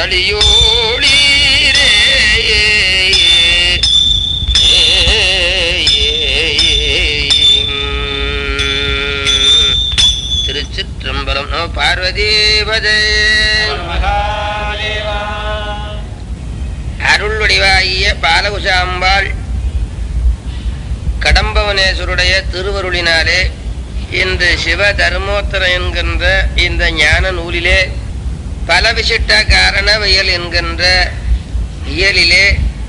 அழியோளீரே திருச்சிற்றம்பலம் நம பார்வதீபதே அருள் வடிவாகிய பாலகுசாம்பாள் கடம்பவனேஸ்வருடைய திருவருளினாலே இன்று சிவ தர்மோத்தரம் என்கின்ற இந்த ஞான நூலிலே பல விசிட்ட காரணவியல் என்கின்ற இயலிலே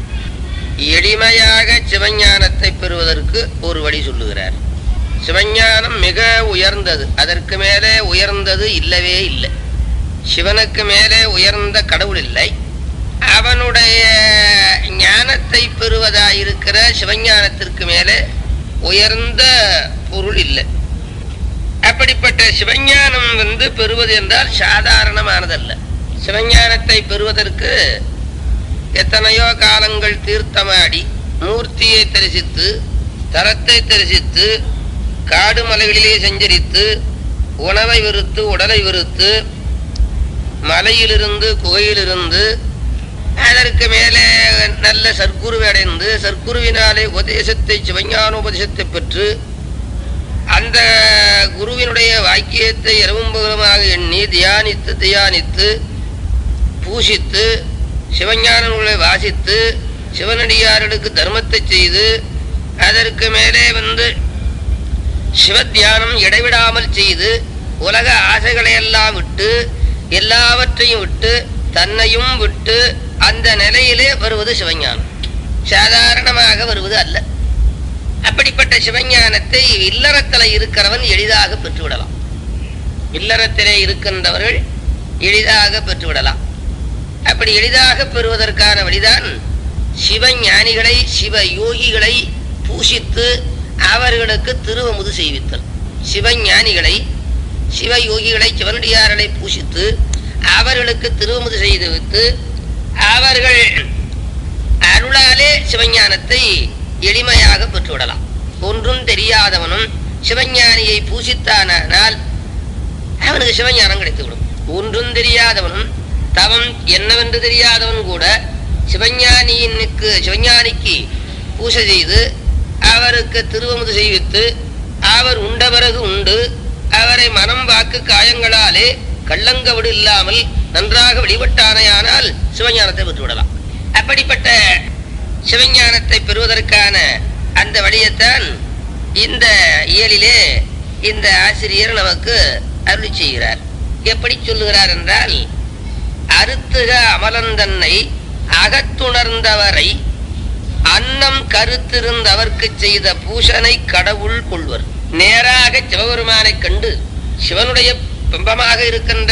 எளிமையாக சிவஞானத்தை பெறுவதற்கு ஒரு வழி சொல்லுகிறார் சிவஞானம் மிக உயர்ந்தது அதற்கு மேலே உயர்ந்தது இல்லவே இல்லை சிவனுக்கு மேலே உயர்ந்த கடவுள் இல்லை அவனுடைய ஞானத்தை பெறுவதாயிருக்கிற சிவஞானத்திற்கு மேலே உயர்ந்த பொருள் இல்லை அப்படிப்பட்ட சிவஞானம் வந்து பெறுவது என்றால் சாதாரணமானதல்ல சிவஞானத்தை பெறுவதற்கு எத்தனையோ காலங்கள் தீர்த்தமாடி மூர்த்தியை தரிசித்து தரத்தை தரிசித்து காடு மலைகளிலே சஞ்சரித்து உணவை வெறுத்து உடலை வெறுத்து மலையிலிருந்து குகையிலிருந்து அதற்கு மேலே நல்ல சர்க்குருவை அடைந்து சர்க்குருவினாலே உபதேசத்தை சிவஞான உபதேசத்தை பெற்று அந்த குருவினுடைய வாக்கியத்தை இரவும் பகலுமாக எண்ணி தியானித்து தியானித்து பூசித்து சிவஞான நூலை வாசித்து சிவனடியார்களுக்கு தர்மத்தை செய்து அதற்கு மேலே வந்து சிவத்தியானம் இடைவிடாமல் செய்து உலக ஆசைகளை எல்லாம் விட்டு எல்லாவற்றையும் விட்டு தன்னையும் விட்டு அந்த நிலையிலே வருவது சிவஞானம் சாதாரணமாக வருவது அல்ல அப்படிப்பட்ட சிவஞானத்தை இல்லறத்தில் இருக்கிறவன் எளிதாக பெற்றுவிடலாம் இல்லறத்திலே இருக்கின்றவர்கள் எளிதாக பெற்றுவிடலாம் அப்படி எளிதாக பெறுவதற்கான வழிதான் சிவஞானிகளை சிவ யோகிகளை பூசித்து அவர்களுக்கு திருவமுது செய்வித்தல் சிவஞானிகளை சிவ யோகிகளை சிவனடியார்களை பூசித்து அவர்களுக்கு திருவமுது செய்து வைத்து அவர்கள் அருளாலே சிவஞானத்தை எளிமையாக பெற்றுவிடலாம் ஒன்றும் தெரியாதவனும் சிவஞானியை பூசித்தானால் அவனுக்கு சிவஞானம் கிடைத்துவிடும் ஒன்றும் தெரியாதவனும் தவம் என்னவென்று தெரியாதவன் கூட சிவஞானியினுக்கு சிவஞானிக்கு பூசை செய்து அவருக்கு திருவமுது செய்வித்து அவர் உண்ட பிறகு உண்டு அவரை மனம் வாக்கு காயங்களாலே கள்ளங்கவடு இல்லாமல் நன்றாக வழிபட்டானையானால் சிவஞானத்தை பெற்றுவிடலாம் அப்படிப்பட்ட சிவஞானத்தை பெறுவதற்கான அந்த வழியைத்தான் இந்த இயலிலே இந்த ஆசிரியர் நமக்கு அருளி செய்கிறார் எப்படி சொல்லுகிறார் என்றால் அறுத்துக அமலந்தன்னை அகத்துணர்ந்தவரை அன்னம் கருத்திருந்தவர்க்கு செய்த பூஷனை கடவுள் கொள்வர் நேராக சிவபெருமானை கண்டு சிவனுடைய பிம்பமாக இருக்கின்ற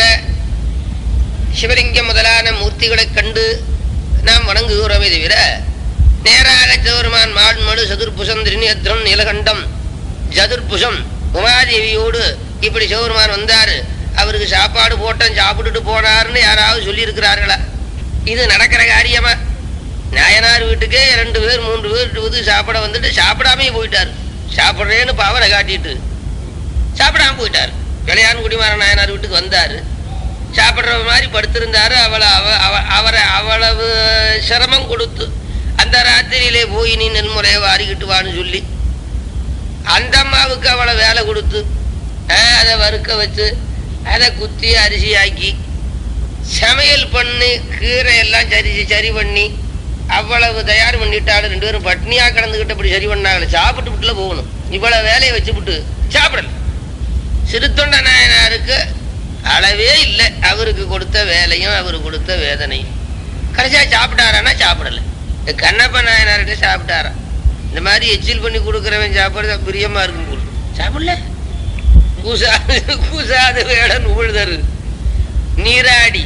சிவலிங்கம் முதலான மூர்த்திகளைக் கண்டு நாம் வணங்குகிறோமே தவிர நேராக சிவபெருமான் மான்மடு சதுர்புஷம் திருநேத்திரம் நீலகண்டம் சதுர்புஷம் உமாதேவியோடு இப்படி சிவபெருமான் வந்தாரு அவருக்கு சாப்பாடு போட்டேன் சாப்பிட்டுட்டு போனாருன்னு யாராவது சொல்லியிருக்கிறார்களா இது நடக்கிற காரியமா நாயனார் வீட்டுக்கே ரெண்டு பேர் மூன்று பேர் வந்து சாப்பிட வந்துட்டு சாப்பிடாமே போயிட்டார் சாப்பிட்றேன்னு பாவனை காட்டிட்டு சாப்பிடாம போயிட்டார் விளையான் குடிமாற நாயனார் வீட்டுக்கு வந்தாரு சாப்பிட்ற மாதிரி படுத்திருந்தாரு அவளை அவ அவ- அவரை அவ்வளவு சிரமம் கொடுத்து அந்த ராத்திரியிலே போய் நீ நெல்முறையை வாரிக்கிட்டு வான்னு சொல்லி அந்த அம்மாவுக்கு அவளை வேலை கொடுத்து ஆஹ், அதை வறுக்க வச்சு அதை குத்தி அரிசி ஆக்கி சமையல் பண்ணி கீரை எல்லாம் சரி சரி பண்ணி அவ்வளவு தயார் பண்ணிட்டாலும் ரெண்டு பேரும் பட்னியா கிடந்துகிட்டு அப்படி சரி பண்ணாங்களே சாப்பிட்டு விட்டுல போகணும் இவ்வளவு வேலையை வச்சுவிட்டு சாப்பிடல சிறுத்தொண்ட நாயனாருக்கு அளவே இல்லை அவருக்கு கொடுத்த வேலையும் அவருக்கு கொடுத்த வேதனையும் கடைசியா சாப்பிட்டாரானா சாப்பிடல இந்த கண்ணப்ப நாயனார்கிட்ட சாப்பிட்டாரா இந்த மாதிரி எச்சில் பண்ணி கொடுக்குறவன் சாப்பிடுறது பிரியமா இருக்கும் போல சாப்பிடல கூசாது கூசாது வேடன் உழுதரு நீராடி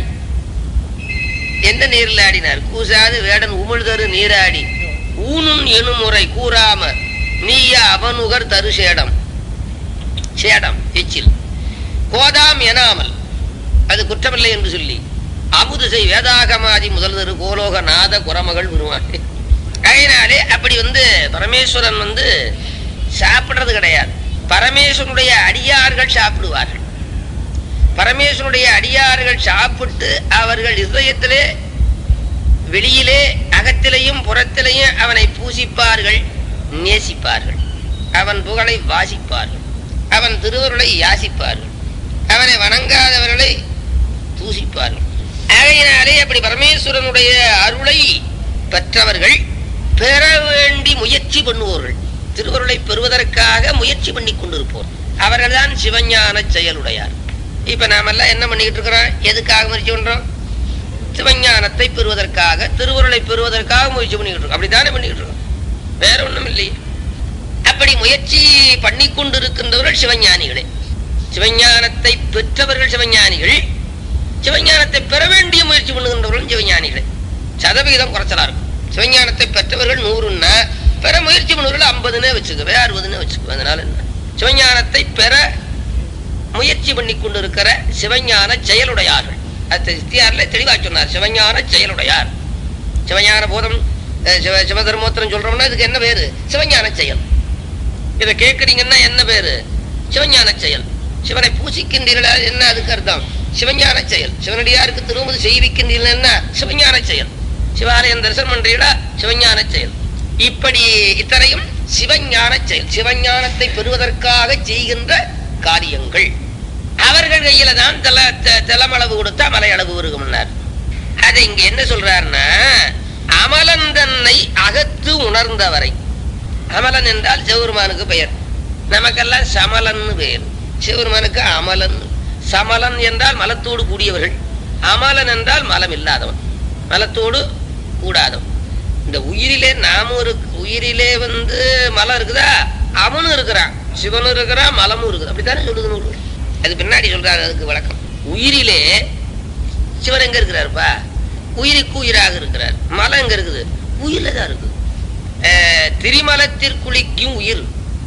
எந்த நீரில் ஆடினார் கூசாது வேடன் உமிழ்தரு நீராடி ஊனும் எனும் முறை கூறாம நீய அவனுகர் தரு சேடம் சேடம் எச்சில் கோதாம் எனாமல் அது குற்றமில்லை என்று சொல்லி அமுதுசை வேதாகமாதி முதல் தரு கோலோக நாத குரமகள் விருவானே அதனாலே அப்படி வந்து பரமேஸ்வரன் வந்து சாப்பிடுறது கிடையாது பரமேஸ்வரனுடைய அடியார்கள் சாப்பிடுவார்கள் பரமேஸ்வருடைய அடியார்கள் சாப்பிட்டு அவர்கள் இதயத்திலே வெளியிலே அகத்திலையும் புறத்திலையும் அவனை பூசிப்பார்கள் நேசிப்பார்கள் அவன் புகழை வாசிப்பார்கள் அவன் திருவருளை யாசிப்பார்கள் அவனை வணங்காதவர்களை தூசிப்பார்கள் ஆகையினாலே அப்படி பரமேஸ்வரனுடைய அருளை பெற்றவர்கள் பெற வேண்டி முயற்சி பண்ணுவோர்கள் திருவருளை பெறுவதற்காக முயற்சி பண்ணி கொண்டிருப்போர் அவர்கள்தான் சிவஞான செயலுடையார் இப்ப நாமெல்லாம் என்ன பண்ணிக்கிட்டு இருக்கிறோம் எதுக்காக முயற்சி பண்றோம் சிவஞானத்தை பெறுவதற்காக திருவுருளை பெறுவதற்காக முயற்சி பண்ணிக்கிட்டு இருக்கோம் அப்படித்தானே பண்ணிக்கிட்டு இருக்கோம் வேற ஒண்ணும் இல்லையே அப்படி முயற்சி பண்ணி கொண்டிருக்கின்றவர்கள் சிவஞானிகளே சிவஞானத்தை பெற்றவர்கள் சிவஞானிகள் சிவஞானத்தை பெற வேண்டிய முயற்சி பண்ணுகின்றவர்களும் சிவஞானிகளே சதவிகிதம் குறைச்சலா இருக்கும் சிவஞானத்தை பெற்றவர்கள் நூறுன்னா பெற முயற்சி பண்ணுவர்கள் ஐம்பதுன்னே வச்சுக்கவே அறுபதுன்னே வச்சுக்கோ அதனால என்ன சிவஞானத்தை பெற முயற்சி பண்ணி கொண்டிருக்கிற சிவஞான செயலுடையார்கள் அது சித்தியார்ல தெளிவா சொன்னார் சிவஞான செயலுடையார் சிவஞான போதம் அஹ், சிவ சிவதர்மோத்திரம் சொல்றோம்னா இதுக்கு என்ன பேரு சிவஞான செயல் இதை கேட்கறீங்கன்னா என்ன பேரு சிவஞான செயல் சிவனை பூசிக்கின்றீர்களா என்ன அதுக்கு அர்த்தம் சிவஞான செயல் சிவனடியாருக்கு திரும்பது செய்விக்கின்றீர்கள் என்ன சிவஞான செயல் சிவாலயம் தரிசனம் பண்றீங்களா சிவஞான செயல் இப்படி இத்தனையும் சிவஞான செயல் சிவஞானத்தை பெறுவதற்காக செய்கின்ற காரியங்கள் அவர்கள் கையில தான் தல த- தலமளவு கொடுத்தா மலையளவு வருகும்னார் அதை இங்க என்ன சொல்றாருன்னா அமலன் தன்னை அகத்து உணர்ந்தவரை அமலன் என்றால் சிவபெருமானுக்கு பெயர் நமக்கெல்லாம் சமலன்னு பெயர் சிவபெருமானுக்கு அமலன் சமலன் என்றால் மலத்தோடு கூடியவர்கள் அமலன் என்றால் மலம் இல்லாதவன் மலத்தோடு கூடாதவன் இந்த உயிரிலே நாமும் இருக்கு உயிரிலே வந்து மலம் இருக்குதா அவனும் இருக்கிறான் சிவனும் இருக்கிறான் மலமும் இருக்குது அப்படித்தானே சொல்லுது நூறு அது பின்னாடி சொல்றாரு அதுக்கு விளக்கம் உயிரிலே சிவன் எங்க இருக்கிறாருப்பா உயிருக்கு உயிராக இருக்கிறார் மலம் எங்க இருக்குது உயிரில தான் இருக்குது அஹ், திரிமலத்திற்குளிக்கும் உயிர்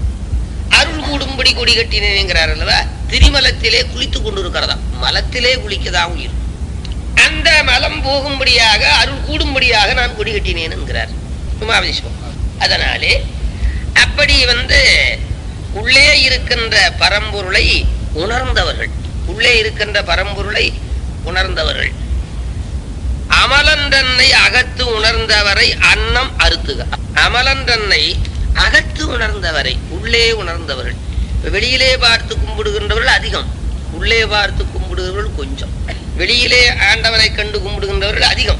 அருள் கூடும்படி கொடி கட்டினேங்கிறார் அல்லவா திரிமலத்திலே குளித்துக் கொண்டிருக்கிறதா மலத்திலே குளிக்கதா உயிர் அந்த மலம் போகும்படியாக அருள் கூடும்படியாக நான் கொடி கட்டினேன் என்கிறார் உமாவிஸ்வம் அதனாலே அப்படி வந்து உள்ளே இருக்கின்ற பரம்பொருளை உணர்ந்தவர்கள் உள்ளே இருக்கின்ற பரம்பொருளை உணர்ந்தவர்கள் அமலன் தன்னை அகத்து உணர்ந்தவரை அன்னம் அறுத்துக அமலன் தன்னை அகத்து உணர்ந்தவரை உள்ளே உணர்ந்தவர்கள் இப்ப வெளியிலே பார்த்து கும்பிடுகின்றவர்கள் அதிகம் உள்ளே பார்த்து கும்பிடுகிறவர்கள் கொஞ்சம் வெளியிலே ஆண்டவனை கண்டு கும்பிடுகின்றவர்கள் அதிகம்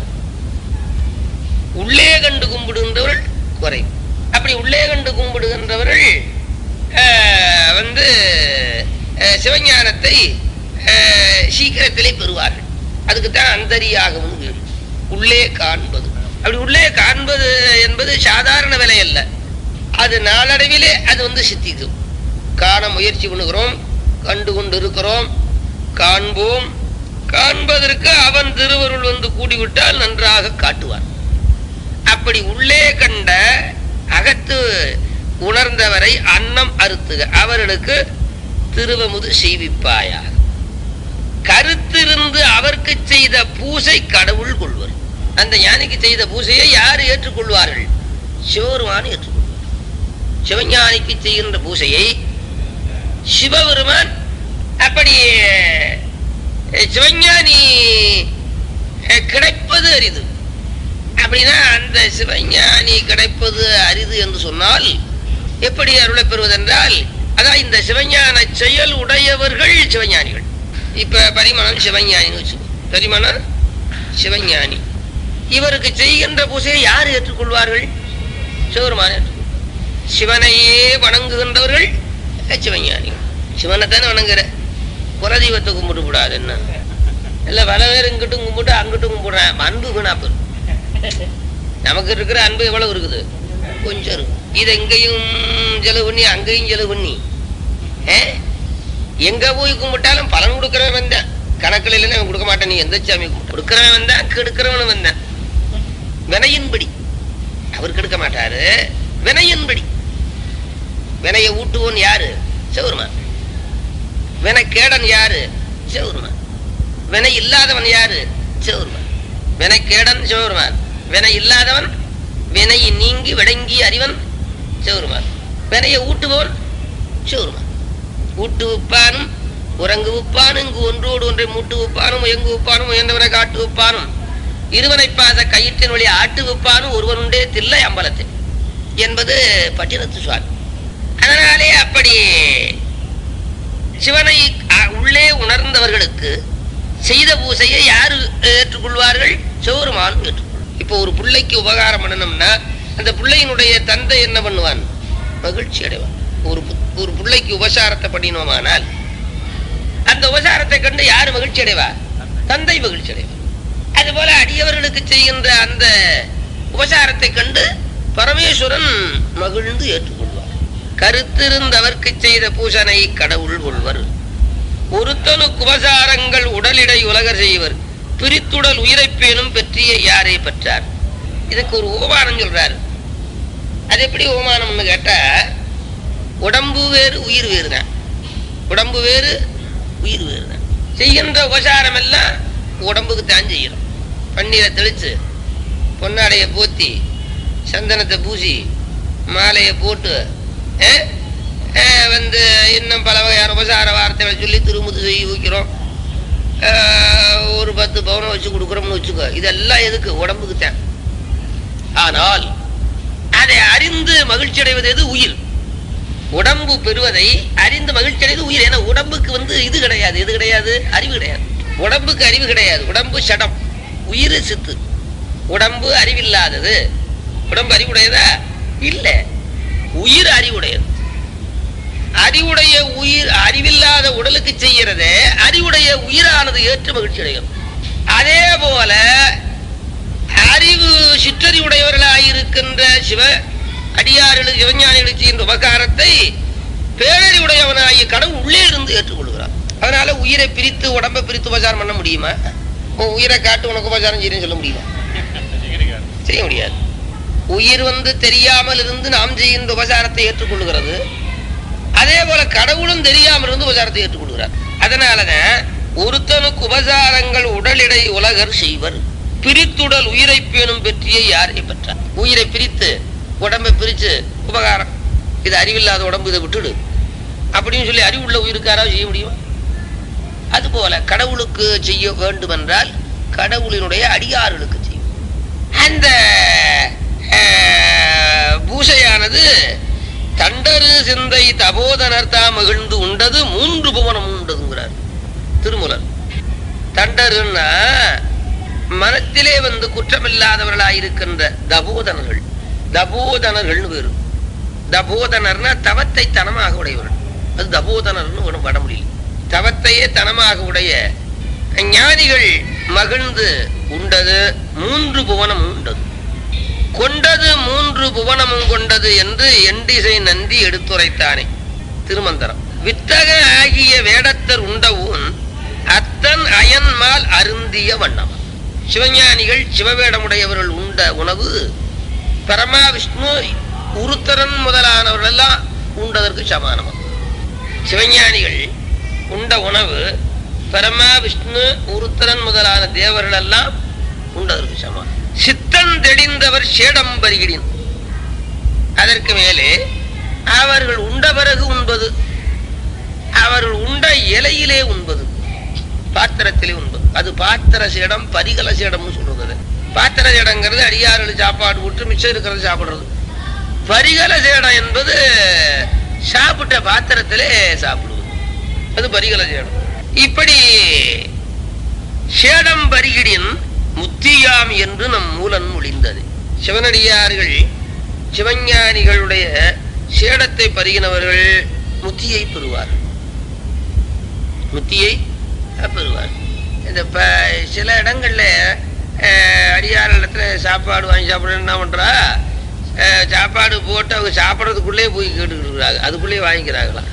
உள்ளே கண்டு கும்பிடுகின்றவர்கள் குறை அப்படி உள்ளே கண்டு கும்பிடுகின்றவர்கள் ஆஹ், வந்து ஆஹ், சிவஞானத்தை ஆஹ், சீக்கிரத்திலே பெறுவார்கள் அதுக்கு தான் அந்தரியாகவும் பேரு. உள்ளே காண்பது அப்படி உள்ளே காண்பது என்பது சாதாரண விலை அல்ல அது நாளடைவிலே அது வந்து சித்திக்கும் காண முயற்சி பண்ணுகிறோம் கண்டு கொண்டு இருக்கிறோம் காண்போம் காண்பதற்கு அவன் திருவருள் வந்து கூடிவிட்டால் நன்றாக காட்டுவான் அப்படி உள்ளே கண்ட அகத்து உணர்ந்தவரை அன்னம் அறுத்துக அவர்களுக்கு திருவமுது செய்விப்பாயாக கருத்திருந்து அவருக்கு செய்த பூசை கடவுள் கொள்வர் அந்த ஞானிக்கு செய்த பூசையை யார் ஏற்றுக்கொள்வார்கள் சிவபெருமான் ஏற்றுக்கொள்வார் சிவஞானிக்கு செய்கின்ற பூசையை சிவபெருமான் அப்படி அஹ், சிவஞானி அஹ், கிடைப்பது அரிது அப்படின்னா அந்த சிவஞானி கிடைப்பது அரிது என்று சொன்னால் எப்படி அருளை பெறுவதென்றால் அதான் இந்த சிவஞான செயல் உடையவர்கள் சிவஞானிகள் இப்ப பரிமளம் சிவஞானின்னு வச்சுக்கோ பரிமளம் சிவஞானி இவருக்கு செய்கின்ற பூசையை யார் ஏற்றுக்கொள்வார்கள் சிவபெருமான் ஏற்றுக்கொள்வார். சிவனையே வணங்குகின்றவர்கள் சிவஞானிகள் சிவனை தானே வணங்குற குலதெய்வத்தை கும்பிட்டு கூடாது என்ன இல்ல பல பேர் இங்கிட்டும் கும்பிட்டு அங்கிட்டும் கும்பிடுறேன் அன்பு வீணா போயிரும் நமக்கு இருக்கிற அன்பு எவ்வளவு இருக்குது கொஞ்சம் இருக்கு இது எங்கேயும் செலவு பண்ணி அங்கேயும் செலவு பண்ணி ஏ? எங்க போய் கும்பிட்டாலும் பலன் கொடுக்கறவன் வந்தான் கணக்கில் இல்லைன்னா அவன் கொடுக்க மாட்டான் நீ எந்த சாமி கும்பிட்ட கொடுக்கறவன் வந்தான் கெடுக்கிறவனும் வந்தான் வினையின்படி அவர் கெடுக்க மாட்டாரு வினையின்படி வினையை ஊட்டுவோன் யாரு சிவருமான் வினை கேடன் யாரு சிவருமான் வினை இல்லாதவன் யாரு சிவருமான் வினை கேடன் சிவருமான் வினை இல்லாதவன் வினை நீங்கி விடங்கி அறிவன் சிவருமான் வினையை ஊட்டுபவன் சிவருமான் ஊட்டுவிப்பானும் உறங்கு உப்பான் இங்கு ஒன்றோடு ஒன்றை மூட்டு உப்பானும் எங்கு உப்பானும் உயர்ந்தவனை காட்டு உப்பானும் இருவனை பாத கயிற்றின் வழி ஆட்டு விப்பானும் ஒருவனுண்டே தில்லை அம்பலத்தில் என்பது பட்டினத்து சுவாமி அதனாலே அப்படி சிவனை அ- உள்ளே உணர்ந்தவர்களுக்கு செய்த பூசையை யாரு ஏற்றுக்கொள்வார்கள் சிவருமான் ஏற்றுக்கொள்வார் இப்போ ஒரு பிள்ளைக்கு உபகாரம் பண்ணணும்னா அந்த பிள்ளையினுடைய தந்தை என்ன பண்ணுவான் மகிழ்ச்சி அடைவான் ஒரு பு- ஒரு பிள்ளைக்கு உபசாரத்தை பண்ணினோமானால் அந்த உபசாரத்தை கண்டு யாரு மகிழ்ச்சி அடைவா தந்தை மகிழ்ச்சி அடைவார் அதுபோல அடியவர்களுக்கு செய்கின்ற அந்த உபசாரத்தை கண்டு பரமேஸ்வரன் மகிழ்ந்து ஏற்றுக்கொள்வார் கருத்திருந்தவர்க்கு செய்த பூசனை கடவுள் கொள்வர் ஒருத்தனுக்கு உபசாரங்கள் உடலிடை உலகர் செய்வர் பிரித்துடல் உயிரைப் பேணும் பெற்றிய யாரை பெற்றார் இதுக்கு ஒரு உபமானம் சொல்றாரு அது எப்படி உபமானம்னு கேட்டா உடம்பு வேறு உயிர் வேறு தான் உடம்பு வேறு உயிர் வேறு தான் செய்கின்ற உபசாரம் எல்லாம் உடம்புக்கு தான் செய்யணும் பன்னீரை தெளிச்சு பொன்னாடையை போத்தி சந்தனத்தை பூசி மாலையை போட்டு அஹ், அஹ், வந்து இன்னும் பல வகையான உபசார வார்த்தைகளை சொல்லி திருமுது செய்ய வைக்கிறோம் அஹ், ஒரு பத்து பவுனம் வச்சு கொடுக்குறோம்னு வச்சுக்கோ இதெல்லாம் எதுக்கு உடம்புக்கு தான் ஆனால் அதை அறிந்து மகிழ்ச்சி அடைவது எது உயிர் உடம்பு பெறுவதை அறிந்து மகிழ்ச்சி அடைவது உயிர் ஏன்னா உடம்புக்கு வந்து இது கிடையாது இது கிடையாது அறிவு கிடையாது உடம்புக்கு அறிவு கிடையாது உடம்பு சடம் உயிர் சித்து உடம்பு அறிவில்லாதது உடம்பு அறிவுடையதா இல்ல உயிர் அறிவுடையது அறிவுடைய உயிர் அறிவில்லாத உடலுக்கு செய்யறதே அறிவுடைய உயிரானது ஏற்று மகிழ்ச்சி அடையும் அதே போல அறிவு சிற்றறிவுடையவர்களாயிருக்கின்ற சிவ அடியார்களுக்கு சிவஞானிகளுக்கு செய்கின்ற உபகாரத்தை பேரறிவுடையவனாகிய கடவுள் உள்ளே இருந்து ஏற்றுக்கொள்கிறார் அதனால உயிரை பிரித்து உடம்பை பிரித்து உபசாரம் பண்ண முடியுமா உன் உயிரை காட்டு உனக்கு உபசாரம் செய்யணும்னு சொல்ல முடியுமா செய்ய முடியாது உயிர் வந்து தெரியாமல் இருந்து நாம் செய்கின்ற உபசாரத்தை ஏற்றுக்கொள்கிறது அதே போல கடவுளும் தெரியாமல் இருந்து உபசாரத்தை ஏற்றுக்கொள்கிறார் அதனாலதான் ஒருத்தனுக்கு உபசாரங்கள் உடலிடை உலகர் செய்வர் பிரித்துடல் உயிரை பேணும் பெற்றிய யாரை பெற்றார் உயிரை பிரித்து உடம்பை பிரிச்சு உபகாரம் இது அறிவில்லாத உடம்பு இதை விட்டுடு அப்படின்னு சொல்லி அறிவுள்ள உயிருக்காராவது செய்ய முடியும் அதுபோல கடவுளுக்கு செய்ய வேண்டும் என்றால் கடவுளினுடைய அடியார்களுக்கு செய்யும் அந்த அஹ், பூசையானது தண்டரு சிந்தை தபோதனர் தாம் மகிழ்ந்து உண்டது மூன்று புவனம் உண்டதுங்கிறார் திருமுலர் தண்டருன்னா மனத்திலே வந்து குற்றமில்லாதவர்களாயிருக்கின்ற தபோதனர்கள் தபோதனர்கள்னு பேரு தபோதனர்னா தவத்தை தனமாக உடையவர்கள் அது தபோதனர்னு ஒண்ணும் வட முடியல தவத்தையே தனமாக உடைய ஞானிகள் மகிழ்ந்து உண்டது மூன்று புவனம் உண்டது கொண்டது மூன்று புவனமும் கொண்டது என்று எண்டிசை நந்தி எடுத்துரைத்தானே திருமந்தரம் வித்தக ஆகிய வேடத்தர் உண்டவும் அத்தன் அயன்மால் அருந்திய வண்ணம் சிவஞானிகள் சிவவேடமுடையவர்கள் உண்ட உணவு பரமா விஷ்ணு உருத்தரன் முதலானவர்கள் எல்லாம் உண்டதற்கு சமானமா சிவஞானிகள் உண்ட உணவு பரமா விஷ்ணு உருத்தரன் முதலான தேவர்கள் எல்லாம் உண்டதற்கு சமானம் சித்தன் தெளிந்தவர் சேடம் பருகிடின் அதற்கு மேலே அவர்கள் உண்ட பிறகு உண்பது அவர்கள் உண்ட இலையிலே உண்பது பாத்திரத்திலே உண்பது அது பாத்திர சேடம் பரிகல சேடம்னு சொல்றது அது. பாத்திர சேடங்கிறது அடியார்கள் சாப்பாடு விட்டு மிச்சம் இருக்கிறது சாப்பிடுறது பரிகல சேடம் என்பது சாப்பிட்ட பாத்திரத்திலே சாப்பிடுவது அது பரிகல சேடம் இப்படி சேடம் பரிகிடின் முத்தியாம் என்று நம் மூலன் மொழிந்தது சிவனடியார்கள் சிவஞானிகளுடைய சேடத்தை பருகினவர்கள் முத்தியை பெறுவார் முத்தியை பெறுவார் இந்த ப சில இடங்கள்ல அஹ், அடியார் இடத்துல சாப்பாடு வாங்கி சாப்பிட என்ன பண்றா அஹ், சாப்பாடு போட்டு அவங்க சாப்பிட்றதுக்குள்ளே போய் கேட்டுக்கிட்டு இருக்கிறாங்க அதுக்குள்ளேயே வாங்கிக்கிறாங்களாம்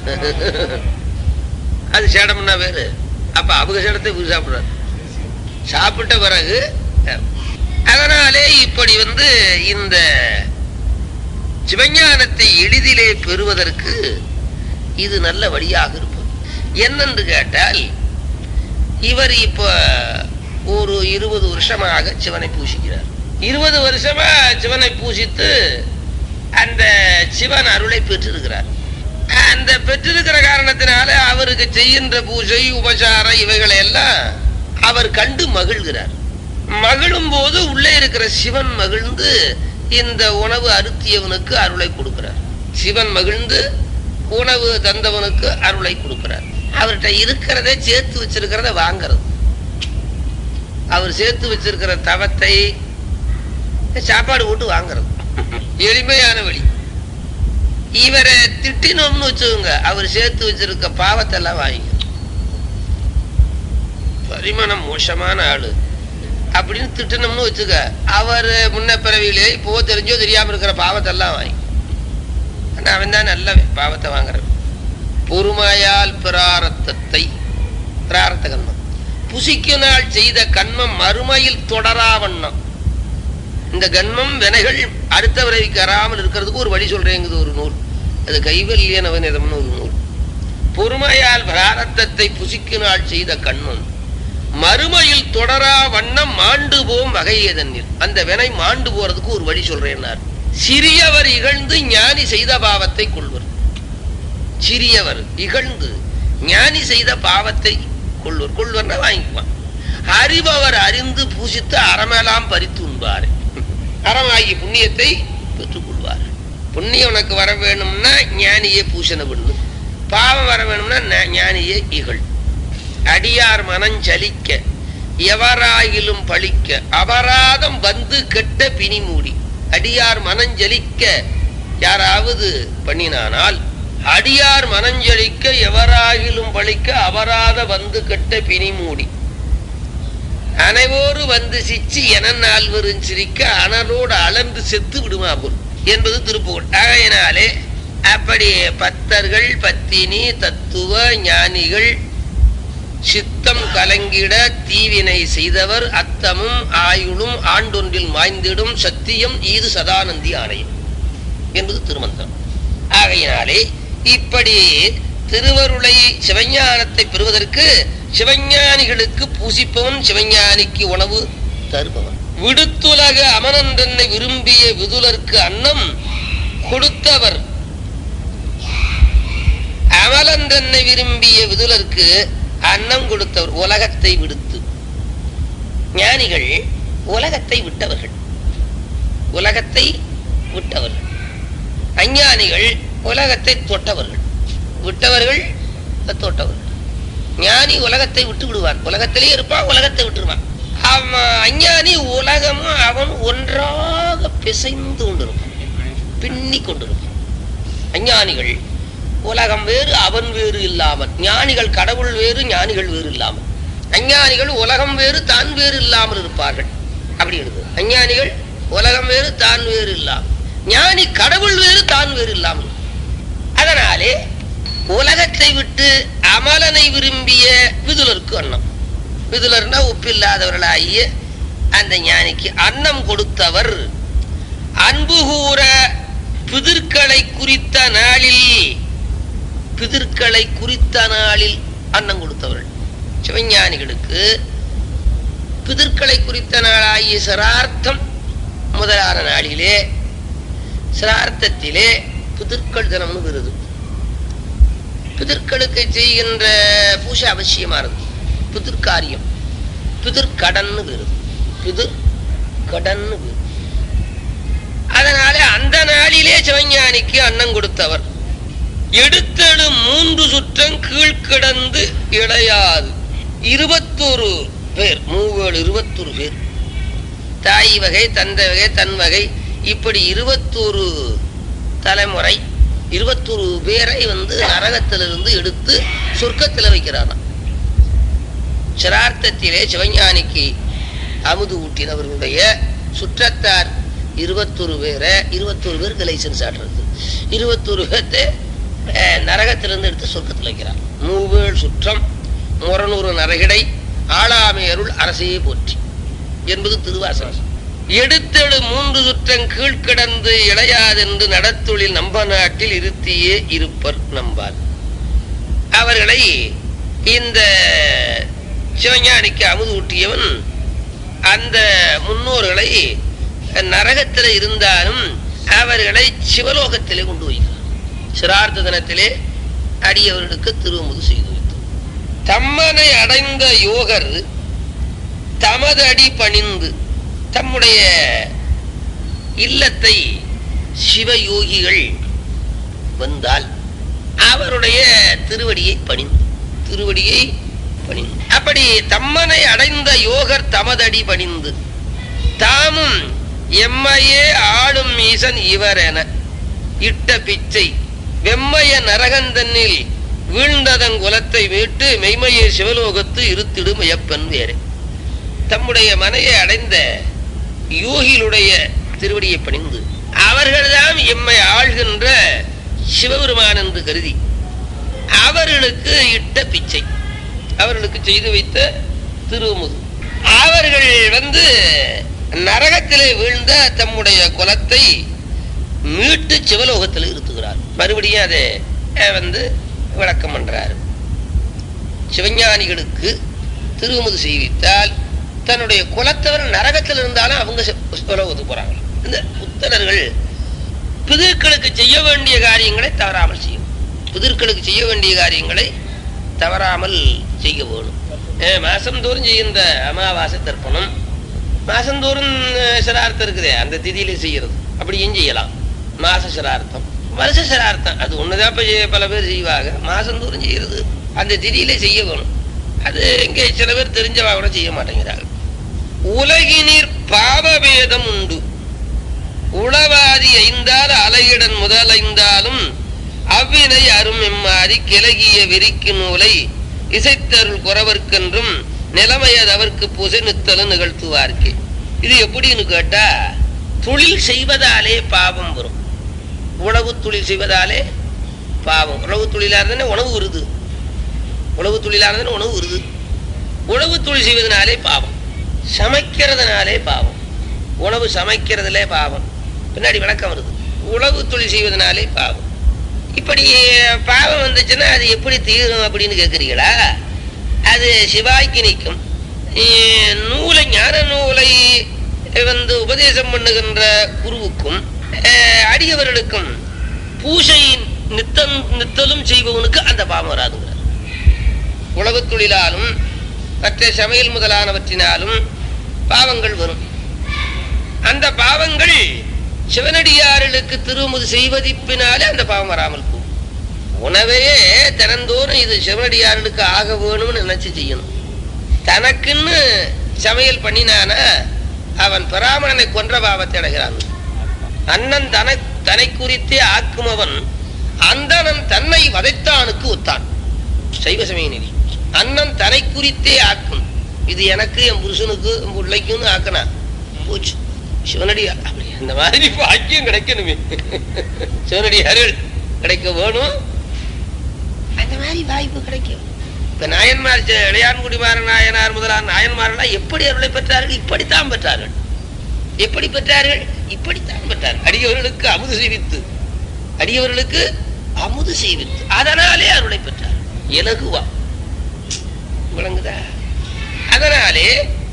அது சேடம்னா வேறு அப்ப அவங்க சேடத்தை போய் சாப்பிடுறாரு சாப்பிட்ட பிறகு அஹ், அதனாலே இப்படி வந்து இந்த சிவஞானத்தை எளிதிலே பெறுவதற்கு இது நல்ல வழியாக இருப்பது என்னென்று கேட்டால் இவர் இப்ப ஒரு இருபது வருஷமாக சிவனை பூசிக்கிறார் இருபது வருஷமா சிவனை பூசித்து அந்த சிவன் அருளை பெற்றிருக்கிறார் அந்த பெற்றிருக்கிற காரணத்தினால அவருக்கு செய்கின்ற பூஜை உபசாரம் இவைகளை எல்லாம் அவர் கண்டு மகிழ்கிறார் மகிழும் போது உள்ளே இருக்கிற சிவன் மகிழ்ந்து இந்த உணவு அருத்தியவனுக்கு அருளை கொடுக்கிறார் சிவன் மகிழ்ந்து உணவு தந்தவனுக்கு அருளை கொடுக்கிறார் அவர்கிட்ட இருக்கிறதை சேர்த்து வச்சிருக்கிறத வாங்கிறது அவர் சேர்த்து வச்சிருக்கிற தவத்தை சாப்பாடு போட்டு வாங்குறது எளிமையான வழி இவரை திட்டினோம்னு வச்சுக்கோங்க அவர் சேர்த்து வச்சிருக்க பாவத்தை எல்லாம் வாங்கிக்கணும் பரிமாணம் மோசமான ஆளு அப்படின்னு திட்டணும்னு வச்சுக்க அவர் முன்ன பிறவியிலே இப்போ தெரிஞ்சோ தெரியாம இருக்கிற பாவத்தை எல்லாம் வாங்கி ஆனா அவன் தான் நல்ல பாவத்தை வாங்குறவன் பொறுமையால் பிராரத்தத்தை பிராரத்த கண்மம் புசிக்கு நாள் செய்த கண்மம் மறுமையில் தொடரா வண்ணம் இந்த கண்மம் வினைகள் அடுத்த விரைவிக்கு வராமல் இருக்கிறதுக்கு ஒரு வழி சொல்றேங்குது ஒரு நூல் அது கைவல்லிய நவநிதம்னு ஒரு நூல் பொறுமையால் பிராரத்தத்தை புசிக்கு நாள் செய்த கண்மம் மறுமையில் தொடரா வண்ணம் மாண்டு போம் வகையதனில் அந்த வினை மாண்டு போறதுக்கு ஒரு வழி சொல்றேன்னார் சிறியவர் இகழ்ந்து ஞானி செய்த பாவத்தை கொள்வர் சிறியவர் இகழ்ந்து ஞானி செய்த பாவத்தை கொள்வர் கொள்வர்னா வாங்கிக்குவான் அறிபவர் அறிந்து பூசித்து அறமெல்லாம் பறித்து உண்பார் அறமாகி புண்ணியத்தை பெற்றுக் கொள்வார் புண்ணியம் உனக்கு வர வேணும்னா ஞானியே பூஷணை பண்ணு பாவம் வர வேணும்னா ஞா- ஞானியே இகழ் அடியார் மனஞ்சலிக்க எவராயிலும் பழிக்க அபராதம் வந்து கெட்ட பிணி மூடி அடியார் மனஞ்சலிக்க யாராவது பண்ணினானால் அடியார் மனஞ்சலிக்க எவராகிலும் பழிக்க அபராத வந்து கெட்ட பிணி மூடி அனைவோரு வந்து சிச்சி என நால்வரும் சிரிக்க அனலோடு அளந்து செத்து விடுமா போல் என்பது திருப்புகழ் ஆகையினாலே அப்படி பத்தர்கள் பத்தினி தத்துவ ஞானிகள் சித்தம் கலங்கிட தீவினை செய்தவர் அத்தமும் ஆயுளும் ஆண்டொன்றில் மாய்ந்திடும் சத்தியம் ஈது சதானந்தி ஆணையம் என்பது திருமந்திரம் ஆகையினாலே இப்படி திருவருளை சிவஞானத்தை பெறுவதற்கு சிவஞானிகளுக்கு பூசிப்பவன் சிவஞானிக்கு உணவு தருபவன் விடுத்துலக அமனன்றனை விரும்பிய விதுலர்க்கு அன்னம் கொடுத்தவர் அமலன்றனை விரும்பிய விதுலர்க்கு அன்னம் கொடுத்தவர் உலகத்தை விடுத்து ஞானிகள் உலகத்தை விட்டவர்கள் உலகத்தை விட்டவர்கள் அஞ்ஞானிகள் உலகத்தை தொட்டவர்கள் விட்டவர்கள் தொட்டவர்கள் ஞானி உலகத்தை விட்டு விடுவான் உலகத்திலே இருப்பான் உலகத்தை விட்டுருவான் அவன் அஞ்ஞானி உலகமும் அவன் ஒன்றாக பிசைந்து கொண்டிருப்பான் பின்னி கொண்டிருப்பான் அஞ்ஞானிகள் உலகம் வேறு அவன் வேறு இல்லாமல் ஞானிகள் கடவுள் வேறு ஞானிகள் வேறு இல்லாமல் அஞ்ஞானிகள் உலகம் வேறு தான் வேறு இல்லாமல் இருப்பார்கள் அப்படி இருக்கு அஞ்ஞானிகள் உலகம் வேறு தான் வேறு இல்லாமல் ஞானி கடவுள் வேறு தான் வேறு இல்லாமல் அதனாலே உலகத்தை விட்டு அமலனை விரும்பிய விதுலருக்கு அன்னம் விதுலர்னா ஒப்பில்லாதவர்களாகிய அந்த ஞானிக்கு அன்னம் கொடுத்தவர் அன்பு கூற பிதிர்களை குறித்த நாளில் பிதிர்களை குறித்த நாளில் அன்னம் கொடுத்தவர்கள் சிவஞானிகளுக்கு பிதிர்களை குறித்த நாளாகிய சிரார்த்தம் முதலான நாளிலே சிரார்த்தத்திலே பிதிர்கள் தினம்னு விருது பிதிர்களுக்கு செய்கின்ற பூஜை அவசியமானது பிதிர்காரியம் பிதிர்கடன்னு விருது பிதிர் கடன்னு விருது அதனால அந்த நாளிலே சிவஞானிக்கு அன்னம் கொடுத்தவர் எடுத்தெடு மூன்று சுற்றம் கீழ்கிடந்து இளையாது இருபத்தொரு பேர் மூவேழு இருபத்தொரு பேர் தாய் வகை தந்தை வகை தன் வகை இப்படி இருபத்தொரு தலைமுறை இருபத்தொரு பேரை வந்து நரகத்திலிருந்து எடுத்து சொர்க்கத்தில் வைக்கிறாராம் சிரார்த்தத்திலே சிவஞானிக்கு அமுது ஊட்டினவர்களுடைய சுற்றத்தார் இருபத்தொரு பேரை இருபத்தொரு பேருக்கு லைசன்ஸ் ஆடுறது இருபத்தொரு பேர்த்து அஹ், நரகத்திலிருந்து எடுத்து சொர்க்கத்தில் வைக்கிறார் மூவேள் சுற்றம் முரநூறு நரகிடை ஆளாமையருள் அரசையே போற்றி என்பது திருவாசகம் எடுத்தெழு மூன்று சுற்றம் கீழ்க்கிடந்து இளையாதென்று நடத்தொழில் நம்ப நாட்டில் இருத்தியே இருப்பர் நம்பார் அவர்களை இந்த சிவஞானிக்கு அமுது ஊட்டியவன் அந்த முன்னோர்களை நரகத்தில் இருந்தாலும் அவர்களை சிவலோகத்திலே கொண்டு வைக்கிறார் சிரார்த்த தினத்திலே அடியவர்களுக்கு திருமுது செய்து வைத்தார் தம்மனை அடைந்த யோகர் தமது அடி பணிந்து தம்முடைய இல்லத்தை சிவயோகிகள் வந்தால் அவருடைய திருவடியை பணிந்து திருவடியை பணிந்து அப்படி தம்மனை அடைந்த யோகர் தமதடி பணிந்து தாமும் எம்மையே ஆளும் ஈசன் இவர் என இட்ட பிச்சை வெம்மைய நரகந்தன்னில் வீழ்ந்ததன் குலத்தை மீட்டு மெய்மையை சிவலோகத்து இருத்திடும் ஐயப்பன் வேறு தம்முடைய மனையை அடைந்த யோகிகளுடைய திருவடியை பணிந்து அவர்கள்தான் எம்மை ஆள்கின்ற சிவபெருமான் என்று கருதி அவர்களுக்கு இட்ட பிச்சை அவர்களுக்கு செய்து வைத்த திருமுது அவர்கள் வந்து நரகத்திலே வீழ்ந்த தம்முடைய குலத்தை மீட்டு சிவலோகத்தில் இருத்துகிறார் மறுபடியும் அதை அஹ், வந்து விளக்கம் பண்றார் சிவஞானிகளுக்கு திருமுது செய்வித்தால் தன்னுடைய குலத்தவர் நரகத்தில் இருந்தாலும் அவங்க சி- சிவலோகத்துக்கு போறாங்க இந்த புத்தனர்கள் பிதர்களுக்கு செய்ய வேண்டிய காரியங்களை தவறாமல் செய்யும் பிதர்களுக்கு செய்ய வேண்டிய காரியங்களை தவறாமல் செய்ய வேணும் அஹ், மாசந்தோறும் செய்கின்ற அமாவாசை தர்ப்பணம் மாசந்தோறும் அஹ், சிரார்த்தம் இருக்குதே அந்த திதியில செய்யறது அப்படியும் செய்யலாம் மாச சிரார்த்தம் வருஷ சிரார்த்தம் அது ஒண்ணுதான் இப்ப செய்ய- பல பேர் செய்வாங்க மாசந்தோறும் செய்யறது அந்த திதியில செய்ய வேணும் அது இங்கே சில பேர் தெரிஞ்சவா கூட செய்ய மாட்டேங்கிறாங்க உலகினிற் பாவபேதம் உண்டு உளவாதி ஐந்தால் அலையிடன் முதலைந்தாலும் அவ்வினை அரும் எம்மாறி கிளகிய வெறிக்கு நூலை இசைத்தருள் குறவர்க்கென்றும் நிலைமையதவர்க்கு புசை நித்தலும் நிகழ்த்துவார்க்கே இது எப்படின்னு கேட்டா தொழில் செய்வதாலே பாவம் வரும் உழவு தொழில் செய்வதாலே பாவம் உழவு தொழிலா இருந்தானே உணவு வருது உழவு தொழிலா இருந்தானே உணவு வருது உழவு தொழில் செய்வதனாலே பாவம் சமைக்கிறதுனாலே பாவம் உணவு சமைக்கிறதுலே பாவம் பின்னாடி விளக்கம் வருது உழவு தொழில் செய்வதனாலே பாவம் இப்படி பாவம் வந்துச்சுன்னா அது எப்படி தீரும் அப்படின்னு கேட்குறீங்களா அது சிவாய்க்கு நிற்கும் இ- நூலை ஞான நூலை வந்து உபதேசம் பண்ணுகின்ற குருவுக்கும் அஹ், அடியவர்களுக்கும் பூஜை நித்தம் நித்தலும் செய்பவனுக்கு அந்த பாவம் வராதுங்கிறார் உழவுத் தொழிலாலும் மற்ற சமையல் முதலானவற்றினாலும் பாவங்கள் வரும் அந்த பாவங்கள் சிவனடியார்களுக்கு திருமுது செய்வதிப்பினாலே அந்த பாவம் வராமல் போகும் உணவையே தினந்தோறும் இது சிவனடியார்களுக்கு ஆக வேணும்னு நினைச்சு செய்யணும் தனக்குன்னு சமையல் பண்ணினானா அவன் பிராமணனை கொன்ற பாவத்தை அடைகிறான் அண்ணன் தன தனை குறித்தே ஆக்குமவன் அந்தணன் தன்னை வதைத்தானுக்கு ஒத்தான் சைவ சமய நெறி அண்ணன் தனை குறித்தே ஆக்கும் இது எனக்கு என் புருஷனுக்கு என் பிள்ளைக்கும்னு ஆக்கினா போச்சு சிவனடியா அப்படி அந்த மாதிரி பாக்கியம் கிடைக்கணுமே சிவனடியார்கள் கிடைக்க வேணும் அந்த மாதிரி வாய்ப்பு கிடைக்கும் இப்ப நாயன்மார் செ- இளையான்குடிமார நாயனார் முதலான நாயன்மாரெல்லாம் எப்படி அருளை பெற்றார்கள் இப்படித்தான் பெற்றார்கள் எப்படி பெற்றார்கள் இப்படித்தான் பெற்றார்கள் அடியவர்களுக்கு அமுது செய்வித்து அடியவர்களுக்கு அமுது செய்வித்து அதனாலே அருளை பெற்றார் இலகுவா விளங்குதா அதனாலே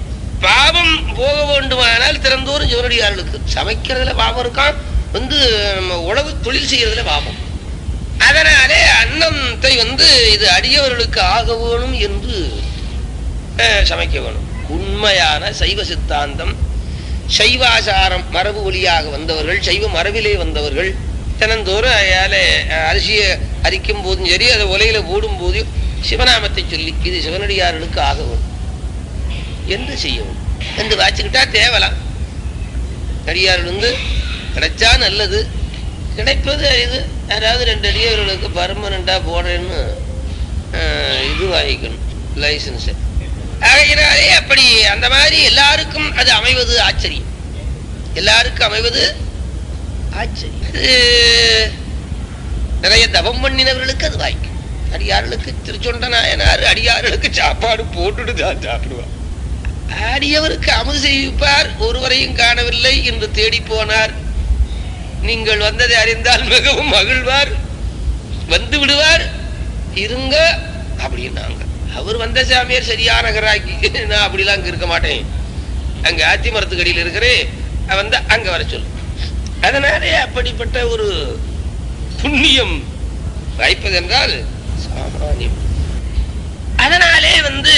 பாவம் போக வேண்டுமானால் திறந்தோறும் ஜோரடியார்களுக்கு சமைக்கிறதுல பாவம் இருக்கான் வந்து நம்ம உழவு தொழில் செய்யறதுல பாவம் அதனாலே அன்னத்தை வந்து இது அடியவர்களுக்கு ஆக வேணும் என்று அஹ், சமைக்க வேணும் உண்மையான சைவ சித்தாந்தம் சைவாசாரம் மரபு வழியாக வந்தவர்கள் சைவ மரபிலே வந்தவர்கள் தினந்தோறும் அயால அரிசியை அரிக்கும் போதும் சரி அதை உலையில போடும் போதும் சிவநாமத்தை சொல்லி இது சிவனடியார்களுக்கு ஆக வேணும் என்று செய்யவும் என்று வாச்சுக்கிட்டா தேவலாம் அடியார்கள் வந்து கிடைச்சா நல்லது கிடைப்பது அரிது யாராவது ரெண்டு அடியவர்களுக்கு பர்மனண்டா போடுறேன்னு ஆஹ், இது வாங்கிக்கணும் லைசன்ஸ் ஆகையினாலே அப்படி அந்த மாதிரி எல்லாருக்கும் அது அமைவது ஆச்சரியம் எல்லாருக்கும் அமைவது ஆச்சரியம் அது நிறைய தவம் பண்ணினவர்களுக்கு அது வாய்க்கும் அடியார்களுக்கு திருச்சொண்ட நாயனார் அடியார்களுக்கு சாப்பாடு போட்டுட்டு தான் சாப்பிடுவார் அடியவருக்கு அமுது செய்விப்பார் ஒருவரையும் காணவில்லை என்று தேடி போனார் நீங்கள் வந்ததை அறிந்தால் மிகவும் மகிழ்வார் வந்து விடுவார் இருங்க அப்படின்னாங்க அவர் வந்த சாமியார் சரியான கராக்கி நான் அப்படிலாம் அங்க இருக்க மாட்டேன் அங்க ஆத்தி மரத்துக்கடியில் இருக்கிறேன் வந்து அங்க வர சொல்லு அதனாலே அப்படிப்பட்ட ஒரு புண்ணியம் வாய்ப்பதென்றால் சாமானியம் அதனாலே வந்து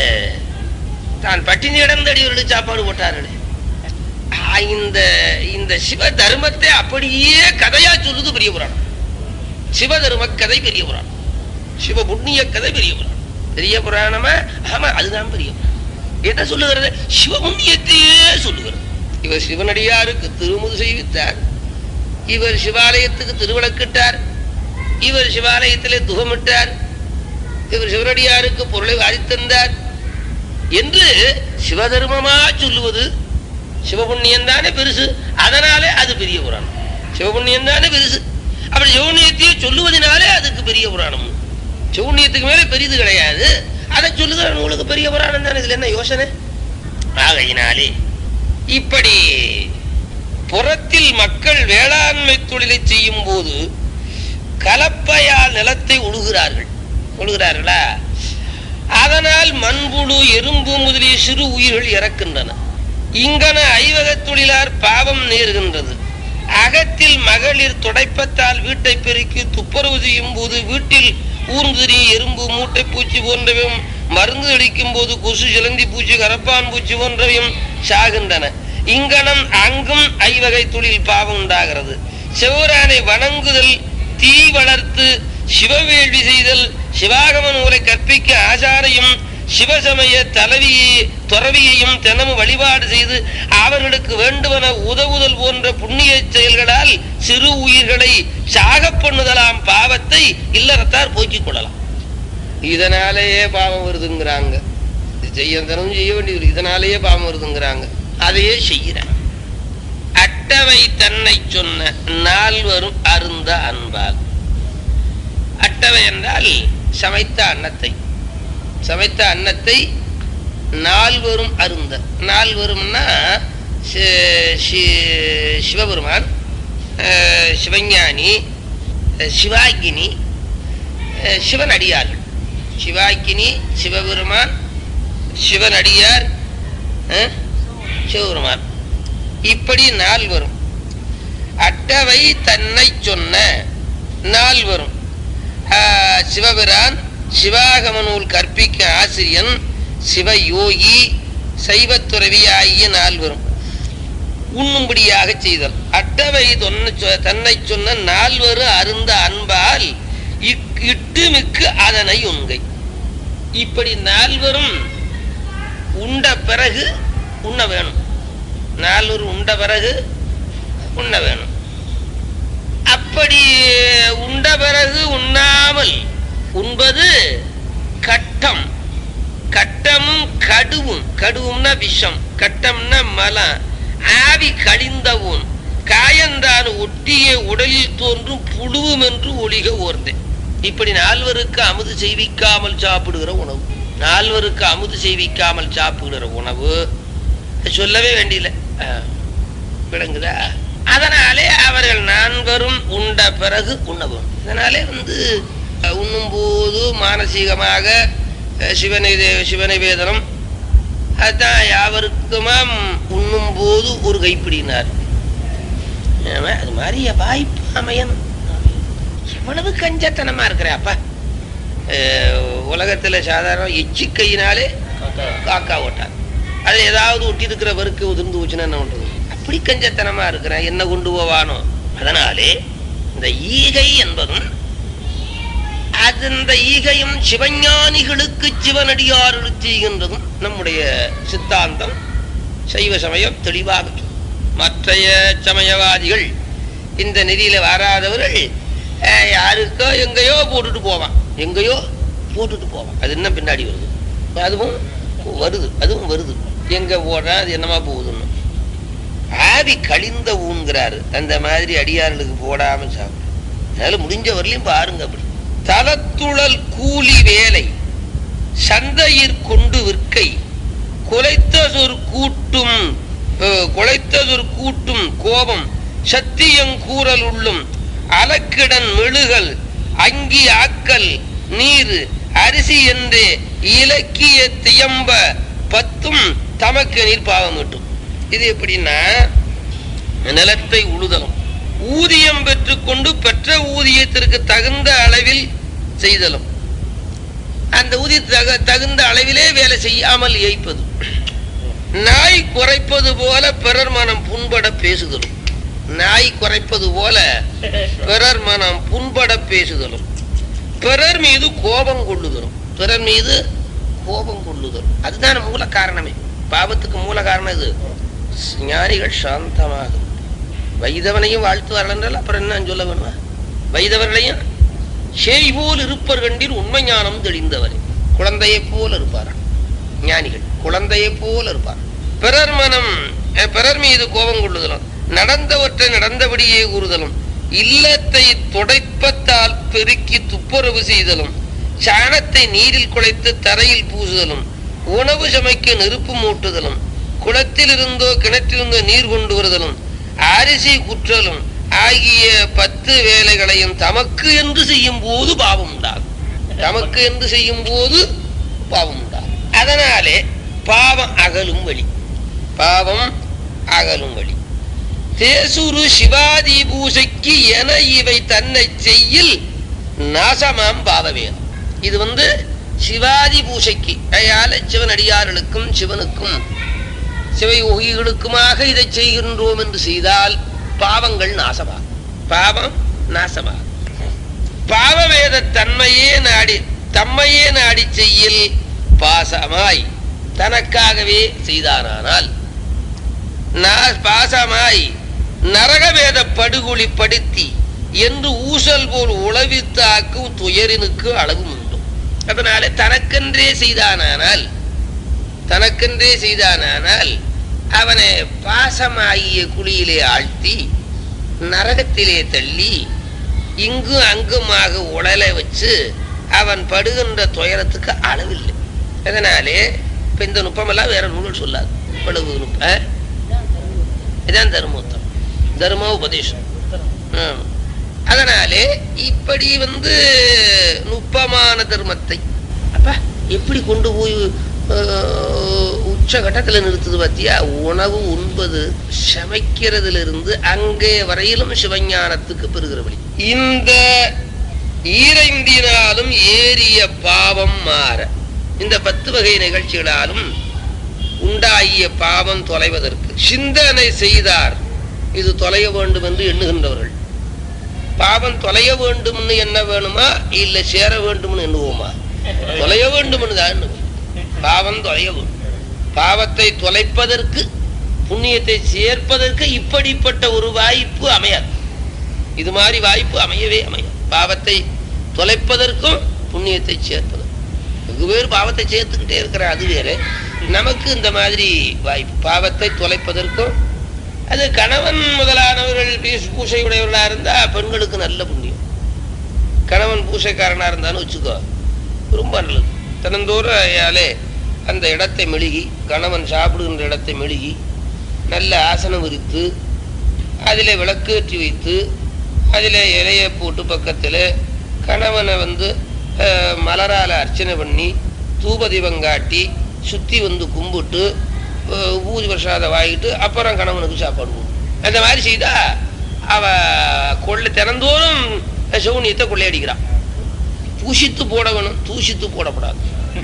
தான் பட்டினி கிடந்து அடியவர்களுக்கு சாப்பாடு போட்டார்களே ஆ, இந்த இந்த சிவ தர்மத்தை அப்படியே கதையா சொல்லுது பெரிய புராணம் சிவ தர்ம கதை பெரிய புராணம் சிவ புண்ணிய கதை பெரிய புராணம் பெரிய புராணமா ஆமா அதுதான் பெரிய புராணம் என்ன சொல்லுகிறது சிவ புண்ணியத்தையே சொல்லுகிறது இவர் சிவனடியாருக்கு திருமுது செய்வித்தார் இவர் சிவாலயத்துக்கு திருவிளக்கிட்டார் இவர் சிவாலயத்திலே துகமிட்டார் இவர் சிவனடியாருக்கு பொருளை வாரித்தந்தார் என்று சிவதர்மமா சொல்லுவது சிவபுண்ணியம் தானே பெருசு அதனாலே அது பெரிய புராணம் சிவபுண்ணியம் தானே பெருசு அப்படி சிவபுண்ணியத்தையே சொல்லுவதனாலே அதுக்கு பெரிய புராணம் சிவபுண்ணியத்துக்கு மேல பெரியது கிடையாது அதை சொல்லுகிற நூலுக்கு பெரிய புராணம் தானே இதுல என்ன யோசனை ஆகையினாலே இப்படி புறத்தில் மக்கள் வேளாண்மை தொழிலை செய்யும் போது கலப்பையால் நிலத்தை உழுகிறார்கள் உழுகிறார்களா அதனால் மண்புழு எறும்பு முதலிய சிறு உயிர்கள் இறக்கின்றன இங்கன ஐவகத் தொழிலார் பாவம் நேர்கின்றது அகத்தில் மகளிர் துடைப்பத்தால் வீட்டை பெருக்கி துப்புரவு செய்யும் போது வீட்டில் ஊர்ந்துரி எறும்பு மூட்டை பூச்சி போன்றவையும் மருந்து அடிக்கும் போது கொசு சிலந்தி பூச்சி கரப்பான் பூச்சி போன்றவையும் சாகின்றன இங்கனம் அங்கும் ஐவகை தொழில் பாவம் உண்டாகிறது சிவரானை வணங்குதல் தீ வளர்த்து சிவவேள்வி செய்தல் சிவாகம நூலை கற்பிக்க ஆசாரையும் சிவசமய தலைவியை துறவியையும் தினமும் வழிபாடு செய்து அவர்களுக்கு வேண்டுவன உதவுதல் போன்ற புண்ணிய செயல்களால் சிறு உயிர்களை சாகப் பண்ணுதலாம் பாவத்தை இல்லறத்தார் போக்கிக் கொள்ளலாம் இதனாலேயே பாவம் வருதுங்கிறாங்க இது செய்ய தினமும் செய்ய வேண்டியது இதனாலேயே பாவம் வருதுங்கிறாங்க அதையே செய்கிறாங்க அட்டவை தன்னை சொன்ன நால்வரும் அருந்த அன்பால் அட்டவை என்றால் சமைத்த அன்னத்தை சமைத்த அன்னத்தை நால்வரும் அருந்த நால்வரும்னா சி- சி- சிவபெருமான் அஹ், சிவஞானி அஹ், சிவாகினி அஹ், சிவனடியார்கள் சிவாக்கினி சிவபெருமான் சிவனடியார் அஹ், சிவபெருமான் இப்படி நால்வரும் அட்டவை தன்னை சொன்ன நால்வரும் ஆஹ், சிவபிரான் சிவாகம நூல் கற்பிக்க ஆசிரியன் சிவயோகி சைவத்துறவி ஆகிய நால்வரும் உண்ணும்படியாக செய்தல் அட்டவை தொன்ன சொ- தன்னை சொன்ன நால்வரு அருந்த அன்பால் இக்- இட்டு மிக்கு அதனை உண்கை இப்படி நால்வரும் உண்ட பிறகு உண்ண வேணும் நால்வரு உண்ட பிறகு உண்ண வேணும் அப்படி உண்ட பிறகு உண்ணாமல் உண்பது கட்டம் கட்டமும் கடுவும் கடுவும்னா விஷம் கட்டம்னா மலம் ஆவி கழிந்தவும் காயந்தான் ஒட்டிய உடலில் தோன்றும் புழுவும் என்று ஒளிக ஓர்ந்தேன் இப்படி நால்வருக்கு அமுது செய்விக்காமல் சாப்பிடுகிற உணவு நால்வருக்கு அமுது செய்விக்காமல் சாப்பிடுகிற உணவு சொல்லவே வேண்டியதில்லை ஆ, விளங்குதா அதனாலே அவர்கள் நான்வரும் உண்ட பிறகு உண்ணவும் இதனாலே வந்து அஹ், உண்ணும்போது மானசீகமாக அஹ், சிவனை சிவநிவேதனம் அதான் யாவருக்குமாம் உண்ணும்போது ஒரு கைப்பிடினார் ஆமா, அது மாதிரி வாய்ப்பு அமையணும் எவ்வளவு கஞ்சத்தனமா இருக்கிற அப்பா அஹ், உலகத்துல சாதாரண எச்சிக்கையினாலே காக்கா ஓட்டார் அது ஏதாவது ஒட்டி இருக்கிற வருக்கு உதிர்ந்து போச்சுன்னா என்ன பண்றது அப்படி கஞ்சத்தனமா இருக்கிறேன் என்ன கொண்டு போவானோ அதனாலே இந்த ஈகை என்பதும் அது இந்த ஈகையும் சிவஞானிகளுக்கு சிவனடியார்களுக்கு செய்கின்றதும் நம்முடைய சித்தாந்தம் சைவ சமயம் தெளிவாக சொல்லும். மற்றைய சமயவாதிகள் இந்த நெறியில வராதவர்கள் அஹ், யாருக்கோ எங்கேயோ போட்டுட்டு போவான் எங்கேயோ போட்டுட்டு போவான் அது என்ன பின்னாடி வருது அதுவும் வருது அதுவும் வருது எங்க போடுறா அது என்னமா போகுதுன்னு ஆவி கழிந்த ஊன்கிறாரு அந்த மாதிரி அடியார்களுக்கு போடாம சாப்பிடு அதனால முடிஞ்ச வரலையும் பாருங்க அப்படி தலத்துழல் கூலி வேலை சந்தையிற் கொண்டு விற்கை குலைத்ததொரு கூட்டும் அஹ், குலைத்ததொரு கூட்டும் கோபம் சத்தியங்கூறல் உள்ளும் அலக்கிடன் மெழுகல் அங்கி ஆக்கல் நீர் அரிசி என்று இலக்கிய தியம்ப பத்தும் தமக்கு நீர் பாவமிட்டும் இது எப்படின்னா நிலத்தை உழுதலும் ஊதியம் பெற்றுக்கொண்டு பெற்ற ஊதியத்திற்கு தகுந்த அளவில் செய்தலும் அந்த ஊதி தக தகுந்த அளவிலே வேலை செய்யாமல் ஏய்ப்பது நாய் குறைப்பது போல பிறர் மனம் புண்பட பேசுதலும் நாய் குறைப்பது போல பிறர் மனம் புண்பட பேசுதலும் பிறர் மீது கோபம் கொள்ளுதலும் பிறர் மீது கோபம் கொள்ளுதலும் அதுதான் மூல காரணமே பாவத்துக்கு மூல காரணம் இது ஞானிகள் சாந்தமாக வைதவனையும் வாழ்த்துவார்கள் என்றால் அப்புறம் என்ன சொல்ல வேணுமா வைதவர்களையும் சேய் போல் இருப்பர் கண்டீர் உண்மை ஞானம் தெளிந்தவரே குழந்தையைப் போல இருப்பாராம் ஞானிகள் குழந்தையைப் போல இருப்பார் பிறர் மனம் அஹ், பிறர் மீது கோபம் கொள்ளுதலும் நடந்தவற்றை நடந்தபடியே கூறுதலும் இல்லத்தை துடைப்பத்தால் பெருக்கி துப்புரவு செய்தலும் சாணத்தை நீரில் குழைத்து தரையில் பூசுதலும் உணவு சமைக்க நெருப்பு மூட்டுதலும் குளத்திலிருந்தோ கிணற்றிலிருந்தோ நீர் கொண்டு வருதலும் அரிசி குற்றலும் ஆகிய பத்து வேலைகளையும் தமக்கு என்று செய்யும் போது பாவம் உண்டாகும் தமக்கு என்று செய்யும் போது பாவம் உண்டாகும் அதனாலே பாவம் அகலும் வழி பாவம் அகலும் வழி தேசுரு சிவாதி பூசைக்கு என இவை தன்னை செய்யில் நாசமாம் பாவவேதம் இது வந்து சிவாதி பூசைக்கு அயால சிவனடியார்களுக்கும் சிவனுக்கும் சிவயோகிகளுக்குமாக இதை செய்கின்றோம் என்று செய்தால் பாவங்கள் நாசமாகும் பாவம் நாசமாகும் பாவவேத தன்மையே நாடி தம்மையே நாடி செய்யில் பாசமாய் தனக்காகவே செய்தாரானால் நா- பாசமாய் நரகவேத படுகொலி படுத்தி என்று ஊசல் போல் உளவித்தாக்கும் துயரினுக்கு அளவு உண்டு அதனாலே தனக்கென்றே செய்தானானால் தனக்கென்றே செய்தானானால் அவனை பாசமாகிய குழியிலே ஆழ்த்தி நரகத்திலே தள்ளி இங்கும் அங்குமாக உடல வச்சு அவன் படுகின்ற துயரத்துக்கு அளவில்லை அதனாலே இப்ப இந்த நுட்பமெல்லாம் வேற நூல்கள் சொல்லாது இவ்வளவு நுட்ப இதான் தர்மோத்தம் தர்ம உபதேசம் ஆம். அதனாலே இப்படி வந்து நுட்பமான தர்மத்தை அப்ப எப்படி கொண்டு போய் அஹ், உச்சகட்டத்தில் நிறுத்துது பார்த்தியா உணவு உண்பது சமைக்கிறதுல இருந்து அங்கே வரையிலும் சிவஞானத்துக்கு பெறுகிற வழி இந்த ஈரைந்தினாலும் ஏறிய பாவம் மாற இந்த பத்து வகை நிகழ்ச்சிகளாலும் உண்டாகிய பாவம் தொலைவதற்கு சிந்தனை செய்தார் இது தொலைய வேண்டும் என்று எண்ணுகின்றவர்கள் பாவம் தொலைய வேண்டும்னு என்ன வேணுமா இல்ல சேர வேண்டும்னு எண்ணுவோமா தொலைய வேண்டும்னு தான் எண்ணுவோம். பாவம் தொலைய வேண்டும் பாவத்தை தொலைப்பதற்கு புண்ணியத்தை சேர்ப்பதற்கு இப்படிப்பட்ட ஒரு வாய்ப்பு அமையாது இது மாதிரி வாய்ப்பு அமையவே அமையாது பாவத்தை தொலைப்பதற்கும் புண்ணியத்தை சேர்ப்பதற்கும் வெகு பேர் பாவத்தை சேர்த்துக்கிட்டே இருக்கிற அது வேற நமக்கு இந்த மாதிரி வாய்ப்பு பாவத்தை தொலைப்பதற்கும் அது கணவன் முதலானவர்கள் பீஸ் பூசை உடையவர்களா இருந்தா பெண்களுக்கு நல்ல புண்ணியம் கணவன் பூசைக்காரனா இருந்தான்னு வச்சுக்கோ ரொம்ப நல்லது தினந்தோறும் அயாலே அந்த இடத்தை மெழுகி கணவன் சாப்பிடுகின்ற இடத்தை மெழுகி நல்ல ஆசனம் விரித்து அதில் விளக்கேற்றி வைத்து அதில் இலையை போட்டு பக்கத்தில் கணவனை வந்து அஹ், மலரால அர்ச்சனை பண்ணி தூபதீபம் காட்டி சுற்றி வந்து கும்பிட்டு அஹ், ஊதி பிரசாதம் வாங்கிட்டு அப்புறம் கணவனுக்கு சாப்பாடு போடும் அந்த மாதிரி செய்தா அவ கொள்ளை தினந்தோறும் சௌனியத்தை கொள்ளையடிக்கிறான் பூஷித்து போட வேணும் தூஷித்து போடக்கூடாது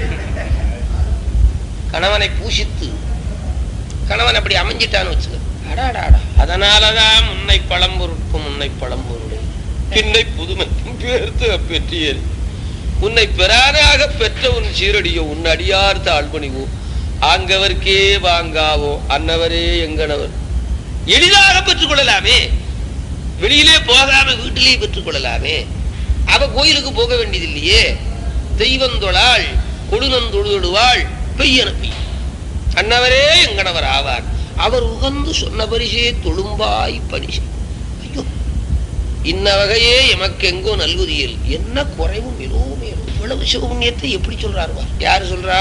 கணவனை பூஷித்து கணவன் அப்படி அமைஞ்சிட்டான்னு வச்சுக்க அடாடாடா அதனாலதான் முன்னை பழம்பொருட்கும் முன்னை பழம்பொருளை பின்னை புதுமைக்கும் பேர்த்து பெற்றியது உன்னை பெறாராக பெற்ற உன் சீரடியோ உன் அடியார் தாழ்பணிவோ ஆங்கவர்க்கே வாங்காவோ அன்னவரே எங்கனவர் எளிதாக பெற்றுக் கொள்ளலாமே வெளியிலே போகாம வீட்டிலேயே பெற்றுக் கொள்ளலாமே அவ கோயிலுக்கு போக வேண்டியதில்லையே தெய்வந்தொழாள் கொடுநந்தொழுவாள் பெய்யனப்பி அன்னவரே எங்கனவர் ஆவார் அவர் உகந்து சொன்ன பரிசே தொழும்பாய் பரிசு ஐயோ இன்ன வகையே எமக்கெங்கோ நல்குதியில் என்ன குறைவும் மிகவும் மேலும் இவ்வளவு சிவபுண்ணியத்தை எப்படி சொல்றாருவா யாரு சொல்றா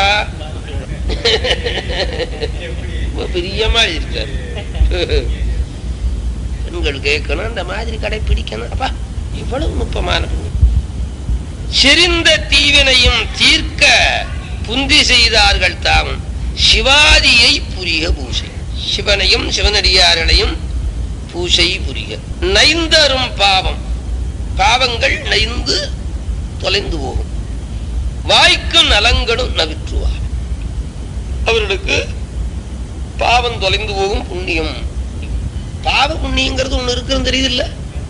ரொம்ப பிரியமா இருக்காரு பெண்கள் கேட்கணும் அந்த மாதிரி கடைப்பிடிக்கணும் அப்பா இவ்வளவு நுட்பமான புண்ணியம் செறிந்த தீவினையும் தீர்க்க புந்தி செய்தார்கள் தாம் சிவாதியை புரிய பூசை சிவனையும் சிவனடியார்களையும் பூசை புரிய நைந்தரும் பாவம் பாவங்கள் நைந்து தொலைந்து போகும் வாய்க்கும் நலங்களும் நவிற்றுவார் அவர்களுக்கு பாவம் தொலைந்து போகும் புண்ணியம் பாவ புண்ணியங்கிறது ஒண்ணு இருக்குன்னு தெரியுது இல்ல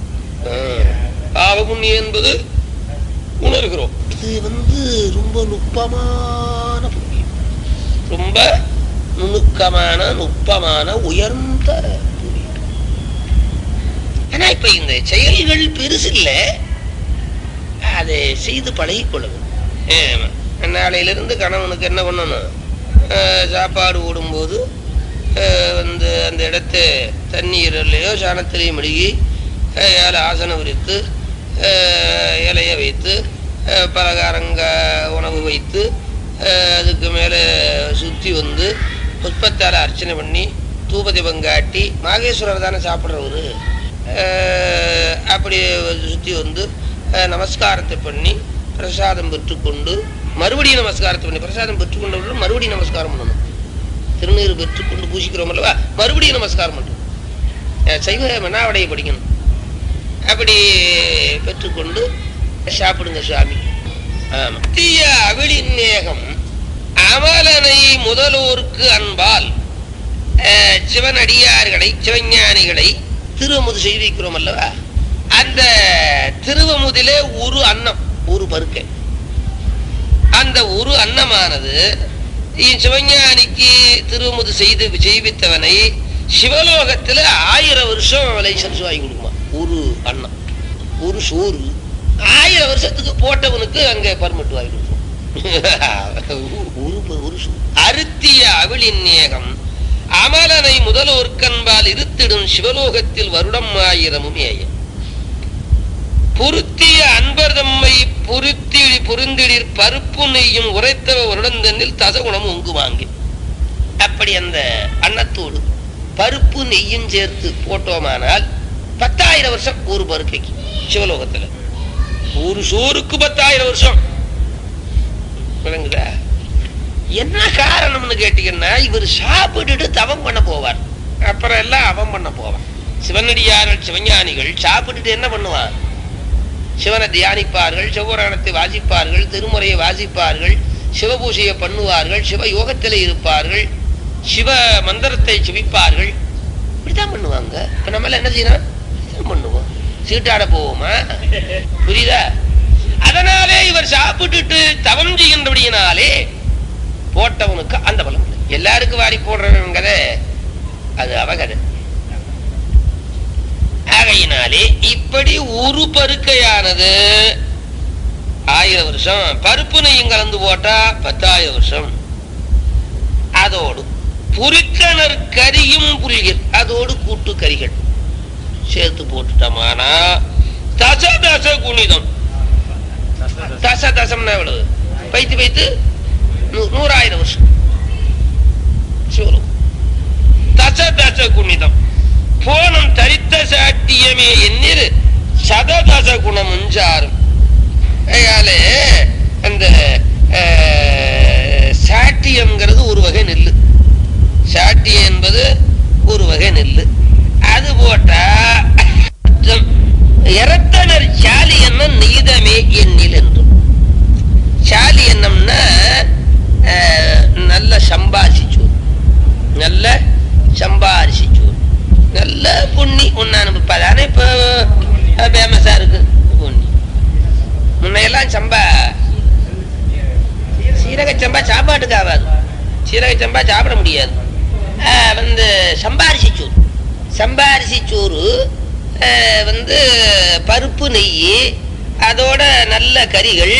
பாவ புண்ணியம் என்பது உணர்கிறோம் இது வந்து ரொம்ப நுட்பமான புண்ணியம் ரொம்ப நுணுக்கமான நுட்பமான உயர்ந்த புண்ணியம் ஆனா இப்ப இந்த செயல்கள் பெருசு இல்ல அதை செய்து பழகிக் கொள்ளணும் ஆமா. நாளையிலிருந்து கணவனுக்கு என்ன பண்ணணும் அஹ், சாப்பாடு ஓடும்போது அஹ், வந்து அந்த இடத்த தண்ணீரிலையோ சாணத்திலையும் மெழுகி அஹ், ஏழை ஆசனம் விரித்து அஹ், இலைய வைத்து அஹ், பலகாரங்க உணவு வைத்து அஹ், அதுக்கு மேலே சுற்றி வந்து புஷ்பத்தால் அர்ச்சனை பண்ணி தூபதீபம் காட்டி மாகேஸ்வரர் தானே சாப்பிட்றவரு அப்படி சுற்றி வந்து அஹ், நமஸ்காரத்தை பண்ணி பிரசாதம் பெற்றுக்கொண்டு மறுபடியும் நமஸ்காரத்தை பண்ணி பிரசாதம் பெற்றுக்கொண்டவர்கள் மறுபடியும் நமஸ்காரம் பண்ணணும் திருநீர் பெற்றுக்கொண்டு பூசிக்கிறோம் அல்லவா மறுபடியும் நமஸ்காரம் பண்ணணும் அஹ், சைவ மனாவடையை படிக்கணும் அப்படி பெற்றுக்கொண்டு சாப்பிடுங்க சுவாமி ஆமா. தீய அவிழின் நேகம் அமலனை முதலோர்க்கு அன்பால் அஹ், சிவனடியார்களை சிவஞானிகளை திருவமுது செய்விக்கிறோம் அல்லவா அந்த திருவமுதிலே ஒரு அன்னம் ஒரு பருக்கை அந்த ஒரு அன்னமானது இ- சிவஞானிக்கு திருமுது செய்து செய்வித்தவனை சிவலோகத்துல ஆயிரம் வருஷம் லைசன்ஸ் வாங்கி கொடுக்குமா ஒரு அன்னம் ஒரு சோறு ஆயிரம் வருஷத்துக்கு போட்டவனுக்கு அங்க பர்மிட் வாங்கி கொடுக்கும் ஒரு ப- ஒரு சோறு அருத்திய அவிழின் நேகம் அமலனை முதலோர்க்கன்பால் இருத்திடும் சிவலோகத்தில் வருடம் ஆயிரமும் ஏய பொருத்திய அன்பர் தம்மை பொருத்தி பொருந்திடிர் பருப்பு நெய்யும் உரைத்தவ வருடந்தனில் தசகுணம் ஒங்கு வாங்கி அப்படி அந்த அன்னத்தோடு பருப்பு நெய்யும் சேர்த்து போட்டோமானால் பத்தாயிரம் வருஷம் ஒரு பருக்கைக்கு சிவலோகத்துல ஒரு சோறுக்கு பத்தாயிரம் வருஷம் விளங்குதா என்ன காரணம்னு கேட்டீங்கன்னா இவர் சாப்பிட்டுட்டு தவம் பண்ண போவார் அப்புறம் எல்லாம் அவம் பண்ண போவான் சிவனடியார்கள் சிவஞானிகள் சாப்பிட்டுட்டு என்ன பண்ணுவான் சிவனை தியானிப்பார்கள் சிவபுராணத்தை வாசிப்பார்கள் திருமுறையை வாசிப்பார்கள் சிவபூஜையை பண்ணுவார்கள் சிவ யோகத்திலே இருப்பார்கள் சிவ மந்திரத்தை செபிப்பார்கள் இப்படித்தான் பண்ணுவாங்க இப்ப நம்மள என்ன செய்யணும் இப்படித்தான் பண்ணுவோம் சீட்டாட போவோமா புரியுதா அதனாலே இவர் சாப்பிட்டுட்டு தவம் செய்கின்றபடியினாலே போட்டவனுக்கு அந்த பலம் எல்லாருக்கும் வாரி போடுறவங்கத அது அவகதை ஆகையினாலே இப்படி ஒரு பருக்கையானது ஆயிரம் வருஷம் பருப்பு நெய்யும் கலந்து போட்டா பத்தாயிரம் வருஷம் அதோடு புரிக்கணர் கரியும் புலிகள் அதோடு கூட்டு கரிகள் சேர்த்து போட்டுட்டோமானா தச தச குணிதம் தச தசம்னா எவ்வளவு வைத்து வைத்து நூ- நூறாயிரம் வருஷம் சிவலோகம் தச தச குணிதம் போனம் தரித்த சாட்டியமே எண்ணிரு சததச குணம் உஞ்சாரும் அதனாலே அந்த அஹ், சாட்டியம்ங்கிறது ஒரு வகை நெல்லு சாட்டியம் என்பது ஒரு வகை நெல்லு அது போட்டா இறத்தனர் சாலி என்ன நீதமே எண்ணில் என்றும் சாலி என்னம்னா அஹ், நல்ல சம்பாசிச்சோறு நல்ல சம்பாரிசிச்சோறு நல்ல புண்ணி உண்ணான அதானே இப்போ ஃபேமஸாக இருக்கு புண்ணி முன்னையெல்லாம் சம்பா சீரக சம்பா சாப்பாட்டுக்கு ஆகாது சீரக சம்பா சாப்பிட முடியாது ஆஹ் வந்து சம்பாரிசி சோறு சம்பாரிசி சோறு ஆஹ் வந்து பருப்பு நெய் அதோட நல்ல கறிகள்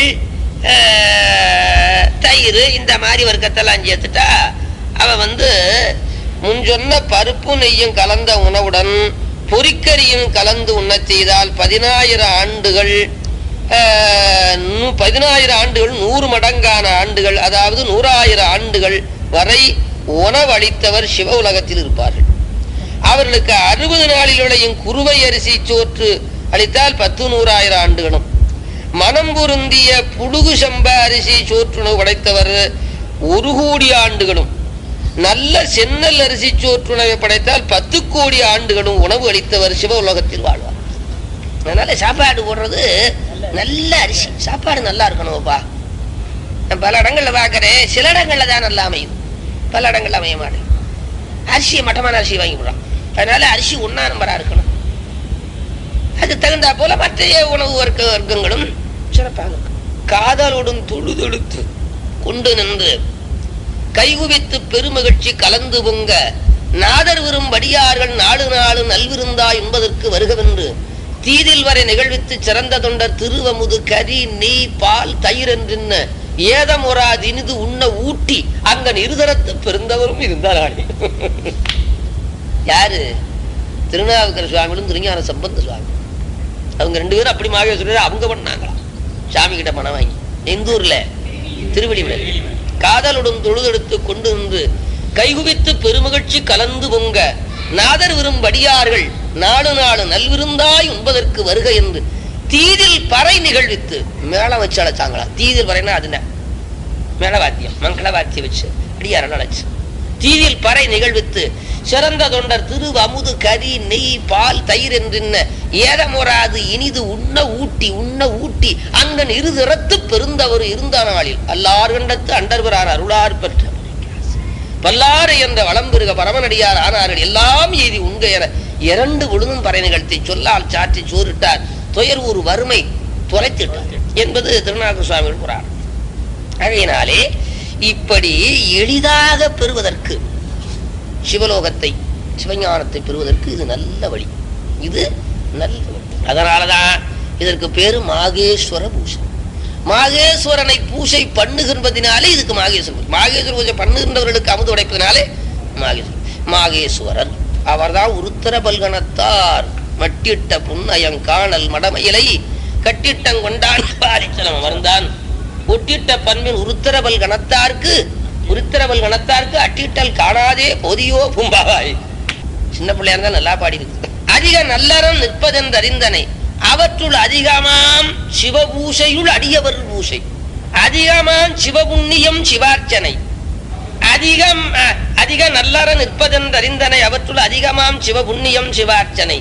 ஆஹ் தயிர் இந்த மாதிரி வர்க்கத்தெல்லாம் சேர்த்துட்டா அவன் வந்து முன் சொன்ன பருப்பு நெய்யும் கலந்த உணவுடன் பொறிக்கறியும் கலந்து உண்ணச் செய்தால் பதினாயிரம் ஆண்டுகள் ஆஹ், நூ- பதினாயிரம் ஆண்டுகள் நூறு மடங்கான ஆண்டுகள் அதாவது நூறாயிரம் ஆண்டுகள் வரை உணவளித்தவர் சிவ உலகத்தில் இருப்பார்கள் அவர்களுக்கு அறுபது நாளில் விளையும் குருவை அரிசி சோற்று அளித்தால் பத்து நூறாயிரம் ஆண்டுகளும் மனம் பொருந்திய புடுகு சம்ப அரிசி சோற்றுணவு படைத்தவர் ஒரு கோடி ஆண்டுகளும் நல்ல சென்னல் அரிசி சோற்றுணவை படைத்தால் பத்து கோடி ஆண்டுகளும் உணவு அளித்தவர் சிவ உலகத்தில் வாழ்வார் அதனால சாப்பாடு போடுறது நல்ல அரிசி சாப்பாடு நல்லா இருக்கணும்ப்பா நான் பல இடங்கள்ல பார்க்கறேன் சில இடங்கள்ல தான் நல்லா அமையும் பல இடங்கள்ல அமைய மாட்டேன் அரிசியை மட்டமான அரிசி வாங்கி விடுறான் அதனால அரிசி ஒன்னா நம்பரா இருக்கணும் அது தகுந்தா போல மற்ற உணவு வர்க்க வர்க்கங்களும் சிறப்பாக இருக்கும் காதலுடன் தொழுதொடுத்து கொண்டு நின்று கைகுவித்து பெருமகிழ்ச்சி கலந்து பொங்க நாதர் விரும் வடியார்கள் நாடு நாடு நல்விருந்தா என்பதற்கு வருகவென்று தீதில் வரை நிகழ்வித்து சிறந்த தொண்டர் திருவமுது கரி நெய் பால் தயிர் என்றின்ன ஏதமுறாது இனிது உண்ண ஊட்டி அங்க இருதரத்து பெருந்தவரும் இருந்தாராளே யாரு திருநாவுக்கர சுவாமிகளும் திருஞான சம்பந்த சுவாமி அவங்க ரெண்டு பேரும் அப்படி மாகேஸ்வரர் அவங்க பண்ணாங்களாம் சாமி கிட்ட பணம் வாங்கி எந்த ஊர்ல திருவள்ளிமலை காதலுடன் தொழுதெடுத்து கொண்டு நின்று கைகுவித்து பெருமகிழ்ச்சி கலந்து பொங்க நாதர் விரும் வடியார்கள் நாடு நாடு நல்விருந்தாய் உண்பதற்கு வருக என்று தீதில் பறை நிகழ்வித்து மேளம் வச்சு அழைச்சாங்களா தீதில் பறைனா அதுன மேள வாத்தியம் மங்கள வாத்தியம் வச்சு அடியாரெல்லாம் அழைச்சு தீதில் பறை நிகழ்வித்து சிறந்த தொண்டர் திரு அமுது கரி நெய் பால் தயிர் என்றின்ன ஏதமுறாது இனிது உண்ண ஊட்டி உண்ண ஊட்டி அங்கன் இருதிறத்து பெருந்தவர் இருந்த நாளில் அல்லார் கண்டத்து அண்டர்வரான் அருளார் பெற்ற பல்லாறு என்ற வளம்பெருக பரமனடியார் ஆனார்கள் எல்லாம் எய்தி உண்க என இரண்டு ஒழுங்கும் பறை நிகழ்த்தி சொல்லால் சாற்றி சோறிட்டார் துயர் ஒரு வறுமை துரைத்திட்டார் என்பது திருநாக சுவாமிகள் புராணம் ஆகையினாலே இப்படி எளிதாக பெறுவதற்கு சிவலோகத்தை சிவஞானத்தை பெறுவதற்கு இது நல்ல வழி இது நல்ல வழி அதனாலதான் இதற்கு பேரு மாகேஸ்வர பூஷை மாகேஸ்வரனை பூசை பண்ணுகின்றதினாலே இதுக்கு மாகேஸ்வரர் பூஜை. மாகேஸ்வர பூஜை பண்ணுகின்றவர்களுக்கு அமுது உடைப்பதனாலே மாகேஸ்வரர் மாகேஸ்வரர் அவர்தான் உருத்தர பல்கணத்தார் மட்டிட்ட புன்னயங்காணல் மடமயிலை கட்டிட்டங்கொண்டான் பாரிச்சலம் அமர்ந்தான் ஒட்டிட்ட பண்பின் உருத்தரபல் கணத்தார்க்கு உருத்தரபல் கணத்தார்க்கு அட்டிட்டல் காணாதே போதியோ பூம்பாவாய் சின்ன பிள்ளையா இருந்தா நல்லா பாடி இருக்கு அதிக நல்லறம் நிற்பதென்றறிந்தனை அவற்றுள் அதிகமாம் சிவபூஷையுள் அடியவர் பூஷை அதிகமாம் சிவபுண்ணியம் சிவார்ச்சனை அதிகம் அஹ், அதிக நல்லற நிற்பதென்றறிந்தனை அவற்றுள் அதிகமாம் சிவபுண்ணியம் சிவார்ச்சனை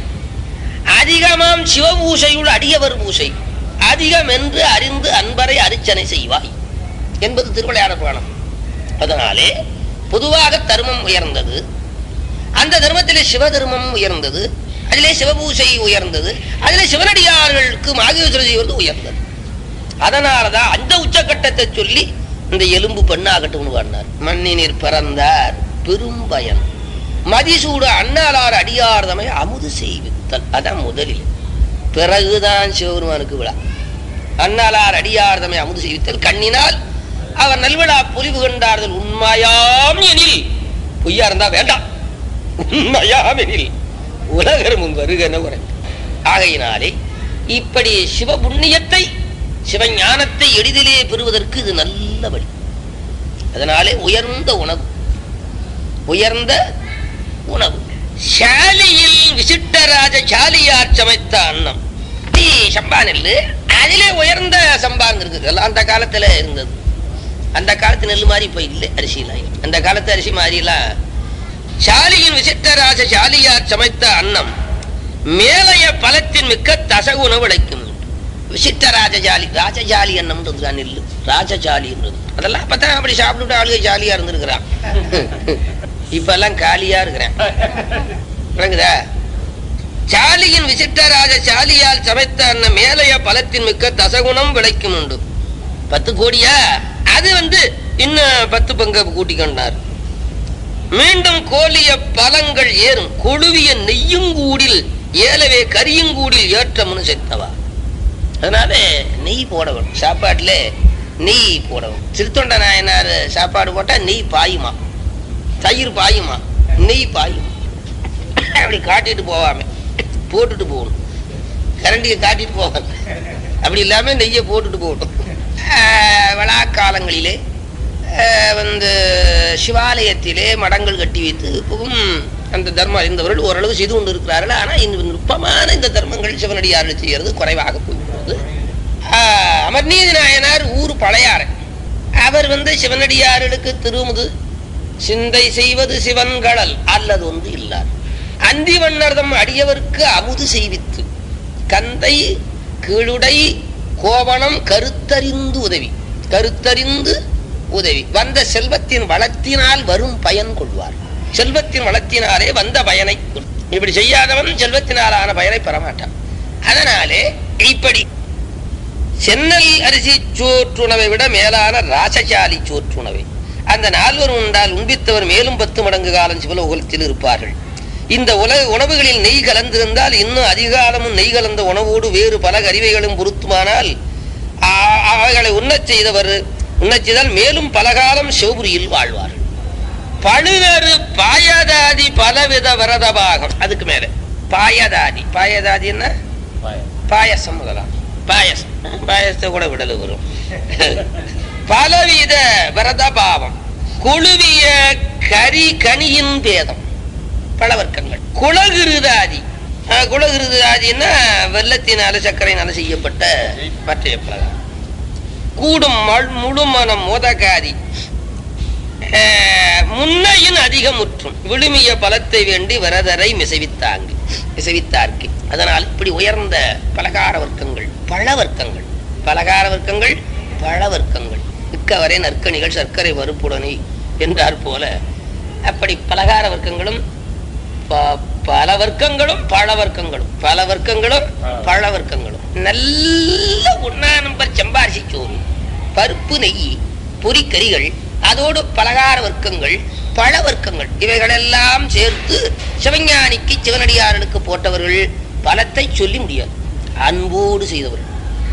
அதிகமாம் சிவபூஷையுள் அடியவர் பூஷை அதிகம் என்று அறிந்து அன்பரை அரிச்சனை செய்வாய் என்பது திருவிளையாட புராணம் அதனாலே பொதுவாக தர்மம் உயர்ந்தது அந்த தர்மத்திலே சிவ தர்மம் உயர்ந்தது அதிலே சிவபூசை உயர்ந்தது அதிலே சிவனடியார்களுக்கு மாகேஸ்வர செய்வது உயர்ந்தது அதனாலதான் அந்த உச்சக்கட்டத்தை சொல்லி இந்த எலும்பு பெண்ணாகட்டும்னு பாடினார் மண்ணினிற் பிறந்தார் பெரும் பயன் மதிசூட அண்ணாளார் அடியார்தமை அமுது செய்வித்தல் அதான் முதலில் பிறகுதான் சிவபெருமானுக்கு விழா அண்ணாளார் அடியார்தமை அமுது செய்வித்தல் கண்ணினால் அவர் நல்விழா பொலிவு கண்டார்கள் உண்மையாம் எனில் பொய்யா இருந்தா வேண்டாம் உண்மையாம் எனில் உலகர் முன் வருகன உரை ஆகையினாலே இப்படி சிவபுண்ணியத்தை சிவஞானத்தை எளிதிலே பெறுவதற்கு இது நல்ல வழி அதனாலே உயர்ந்த உணவு உயர்ந்த உணவு சாலியில் விசிட்டராஜ சாலியார் சமைத்த அன்னம் நீ சம்பா நெல்லு அதிலே உயர்ந்த சம்பாங்க இருக்குது எல்லாம் அந்த காலத்துல இருந்தது அந்த காலத்து நெல் மாதிரி இப்ப இல்லை அரிசிலாம் அந்த காலத்து அரிசி மாதிரி எல்லாம் சாலியின் விசிட்டராஜ சாலியார் சமைத்த அன்னம் மேலைய பலத்தின் மிக்க தசகுண விளைக்கும் விசிட்ட ராஜஜாலி ராஜஜாலி அன்னம்ன்றது தான் நெல்லு ராஜஜாலின்றது அதெல்லாம் அப்பதான் அப்படி சாப்பிட்டுட்டு ஆளுக ஜாலியா இருந்திருக்கிறான் இப்ப எல்லாம் காலியா இருக்கிறேன் விளங்குதா சாலியின் விசிட்டராஜ சாலியால் சமைத்த அன்ன மேலைய பலத்தின் மிக்க தசகுணம் விளைக்கும் உண்டு பத்து கோடியா அது வந்து இன்னும் பத்து பங்கு கூட்டிக்கொண்டார் மீண்டும் கோலிய பலங்கள் ஏறும் கொழுவிய நெய்யுங்கூடில் ஏலவே கரியுங்கூடில் ஏற்றம்னு செத்தவா அதனால நெய் போடணும் சாப்பாட்டுல நெய் போடணும் திருத்தொண்ட நாயனார் சாப்பாடு போட்டா நெய் பாயுமா தயிர் பாயுமா நெய் பாயும் அப்படி காட்டிட்டு போவாம போட்டுட்டு போகணும் கரண்டியை காட்டிட்டு போவாங்க அப்படி இல்லாம நெய்யை போட்டுட்டு போகணும் ஆஹ் விழாக்காலங்களிலே ஆஹ் வந்து சிவாலயத்திலே மடங்கள் கட்டி வைத்து இப்பவும் அந்த தர்மம் அறிந்தவர்கள் ஓரளவு செய்து கொண்டு இருக்கிறார்கள் ஆனால் இந்த நுட்பமான இந்த தர்மங்கள் சிவனடியார்கள் செய்கிறது குறைவாக போகிறது ஆஹ் அமர்நீதி நாயனார் ஊர் பழையாறு அவர் வந்து சிவனடியார்களுக்கு திருமுது சிந்தை செய்வது சிவன்களல் அல்லது ஒன்று இல்லார் அந்தி வண்ணர்தம் அடியவர்க்கு அமுது செய்வித்து கந்தை கீழுடை கோவணம் கருத்தறிந்து உதவி கருத்தறிந்து உதவி வந்த செல்வத்தின் வளத்தினால் வரும் பயன் கொள்வார் செல்வத்தின் வளத்தினாலே வந்த பயனை கொள்- இப்படி செய்யாதவன் செல்வத்தினாலான பயனை பெறமாட்டான் அதனாலே இப்படி சென்னல் அரிசி சோற்றுணவை விட மேலான ராசசாலி சோற்றுணவை அந்த நால்வர் உண்டால் உண்பித்தவர் மேலும் பத்து மடங்கு காலம் சிவலோகத்தில் இருப்பார்கள் இந்த உலக உணவுகளில் நெய் கலந்திருந்தால் இன்னும் அதிகாலமும் நெய் கலந்த உணவோடு வேறு பல கறிவைகளும் பொருத்துமானால் ஆ- அவைகளை உண்ணச் செய்தவர் உண்ணச் செய்தால் மேலும் பலகாலம் சிவபுரியில் வாழ்வார்கள் பழுவேறு பாயதாதி பலவித வரதபாகம் அதுக்கு மேல பாயதாதி பாயதாதி என்ன பாயசம் முதலாம் பாயசம் பாயசத்தை கூட விடல வரும் பலவித விரதபாவம் குழுவிய கரி கனியின் பேதம் பழவர்க்கங்கள் குலகிருதாதி அஹ், குலகிருதாதின்னா வெள்ளத்தினால சர்க்கரையினால செய்யப்பட்ட பற்றைய பலகாரம் கூடும் மல்- முழுமனம் மோதகாதி அஹ், முன்னையின் அதிகமுற்றும் விழுமிய பலத்தை வேண்டி வரதரை மிசவித்தாங்கு மிசவித்தார்க்கு அதனால் இப்படி உயர்ந்த பலகார வர்க்கங்கள் பழ வர்க்கங்கள் பலகார வர்க்கங்கள் பழ வர்க்கங்கள் மிக்கவரை நற்கனிகள் சர்க்கரை வறுப்புடனே என்றார் போல அப்படி பலகார வர்க்கங்களும் ப- பல வர்க்கங்களும் பழ வர்க்கங்களும் பல வர்க்கங்களும் பழ வர்க்கங்களும் நல்ல ஒன்னா நம்பர் செம்பாரிசி சோறு பருப்பு நெய் பொரிக்கறிகள் அதோடு பலகார வர்க்கங்கள் பழ வர்க்கங்கள் இவைகளெல்லாம் சேர்த்து சிவஞானிக்கு சிவனடியாரனுக்கு போட்டவர்கள் பலத்தை சொல்லி முடியாது அன்போடு செய்தவர்கள்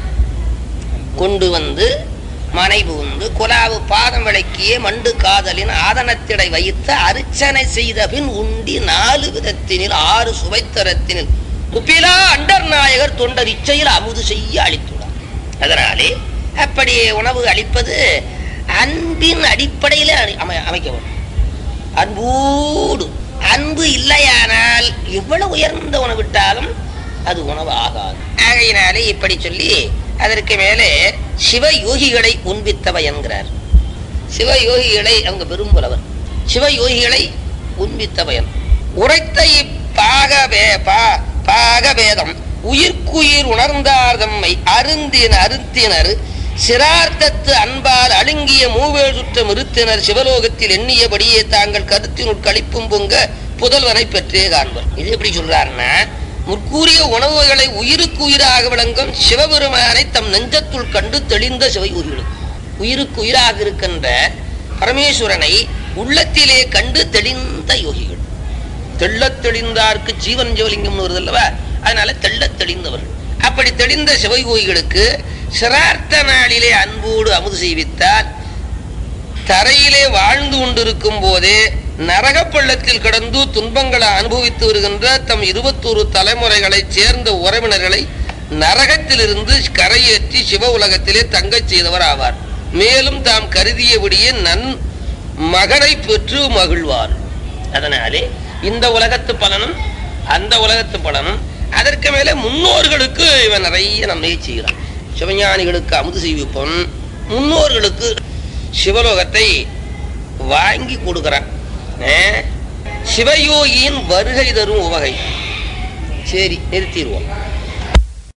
கொண்டு வந்து மனை புகுந்து குலாவு பாதம் விளக்கிய மண்டு காதலின் ஆதனத்திடை வைத்து அர்ச்சனை செய்த பின் உண்டி நாலு விதத்தினில் ஆறு சுவைத்தரத்தினில் குப்பிலா அண்டர் நாயகர் தொண்டர் இச்சையில் அமுது செய்ய அளித்துள்ளார் அதனாலே அப்படி உணவு அளிப்பது அன்பின் அடிப்படையில் அமை- அமைக்கப்படும் அன்போடு அன்பு இல்லையானால் எவ்வளவு உயர்ந்த உணவிட்டாலும் அது உணவு ஆகாது ஆகையினாலே இப்படி சொல்லி அதற்கு மேலே சிவ யோகிகளை உண்பித்தவை என்கிறார் சிவ யோகிகளை அவங்க பெரும்புலவர் சிவ யோகிகளை உண்பித்தவயன் உரைத்த இப்பாக வே- பா- பாகபேதம் உயிர்க்குயிர் உணர்ந்தார் தம்மை அருந்தின அருத்தினர் சிரார்த்தத்து அன்பால் அழுங்கிய மூவேழ் சுற்றம் இருத்தினர் சிவலோகத்தில் எண்ணியபடியே தாங்கள் கருத்தினுள் கழிப்பும் பொங்க புதல்வனை பெற்றே காண்பர் இது எப்படி சொல்றாருன்னா முற்கூறிய உணவுகளை உயிருக்கு உயிராக விளங்கும் சிவபெருமானை தம் நெஞ்சத்துள் கண்டு தெளிந்த சிவயோகிகளுக்கு உயிருக்கு உயிராக இருக்கின்ற பரமேஸ்வரனை உள்ளத்திலே கண்டு தெளிந்த யோகிகள் தெள்ளத் தெளிந்தார்க்கு ஜீவன் ஜோலிங்கம்னு வருது அல்லவா அதனால தெள்ளத் தெளிந்தவர்கள் அப்படி தெளிந்த சிவயோகிகளுக்கு சிரார்த்த நாளிலே அன்போடு அமுது செய்வித்தால் தரையிலே வாழ்ந்து கொண்டிருக்கும் போதே நரகப் பள்ளத்தில் கிடந்து துன்பங்களை அனுபவித்து வருகின்ற தம் இருபத்தோரு தலைமுறைகளைச் சேர்ந்த உறவினர்களை நரகத்திலிருந்து கரையேற்றி சிவ உலகத்திலே தங்கச் செய்தவர் ஆவார் மேலும் தாம் கருதியபடியே நன் மகனை பெற்று மகிழ்வார் அதனாலே இந்த உலகத்து பலனும் அந்த உலகத்து பலனும் அதற்கு மேலே முன்னோர்களுக்கு இவன் நிறைய நன்மையை செய்கிறான் சிவஞானிகளுக்கு அமுது செய்விப்பவன் முன்னோர்களுக்கு சிவலோகத்தை வாங்கி கொடுக்கிறான் ஏ? சிவயோகியின் வருகை தரும் உவகை சரி நிறுத்திடுவோம்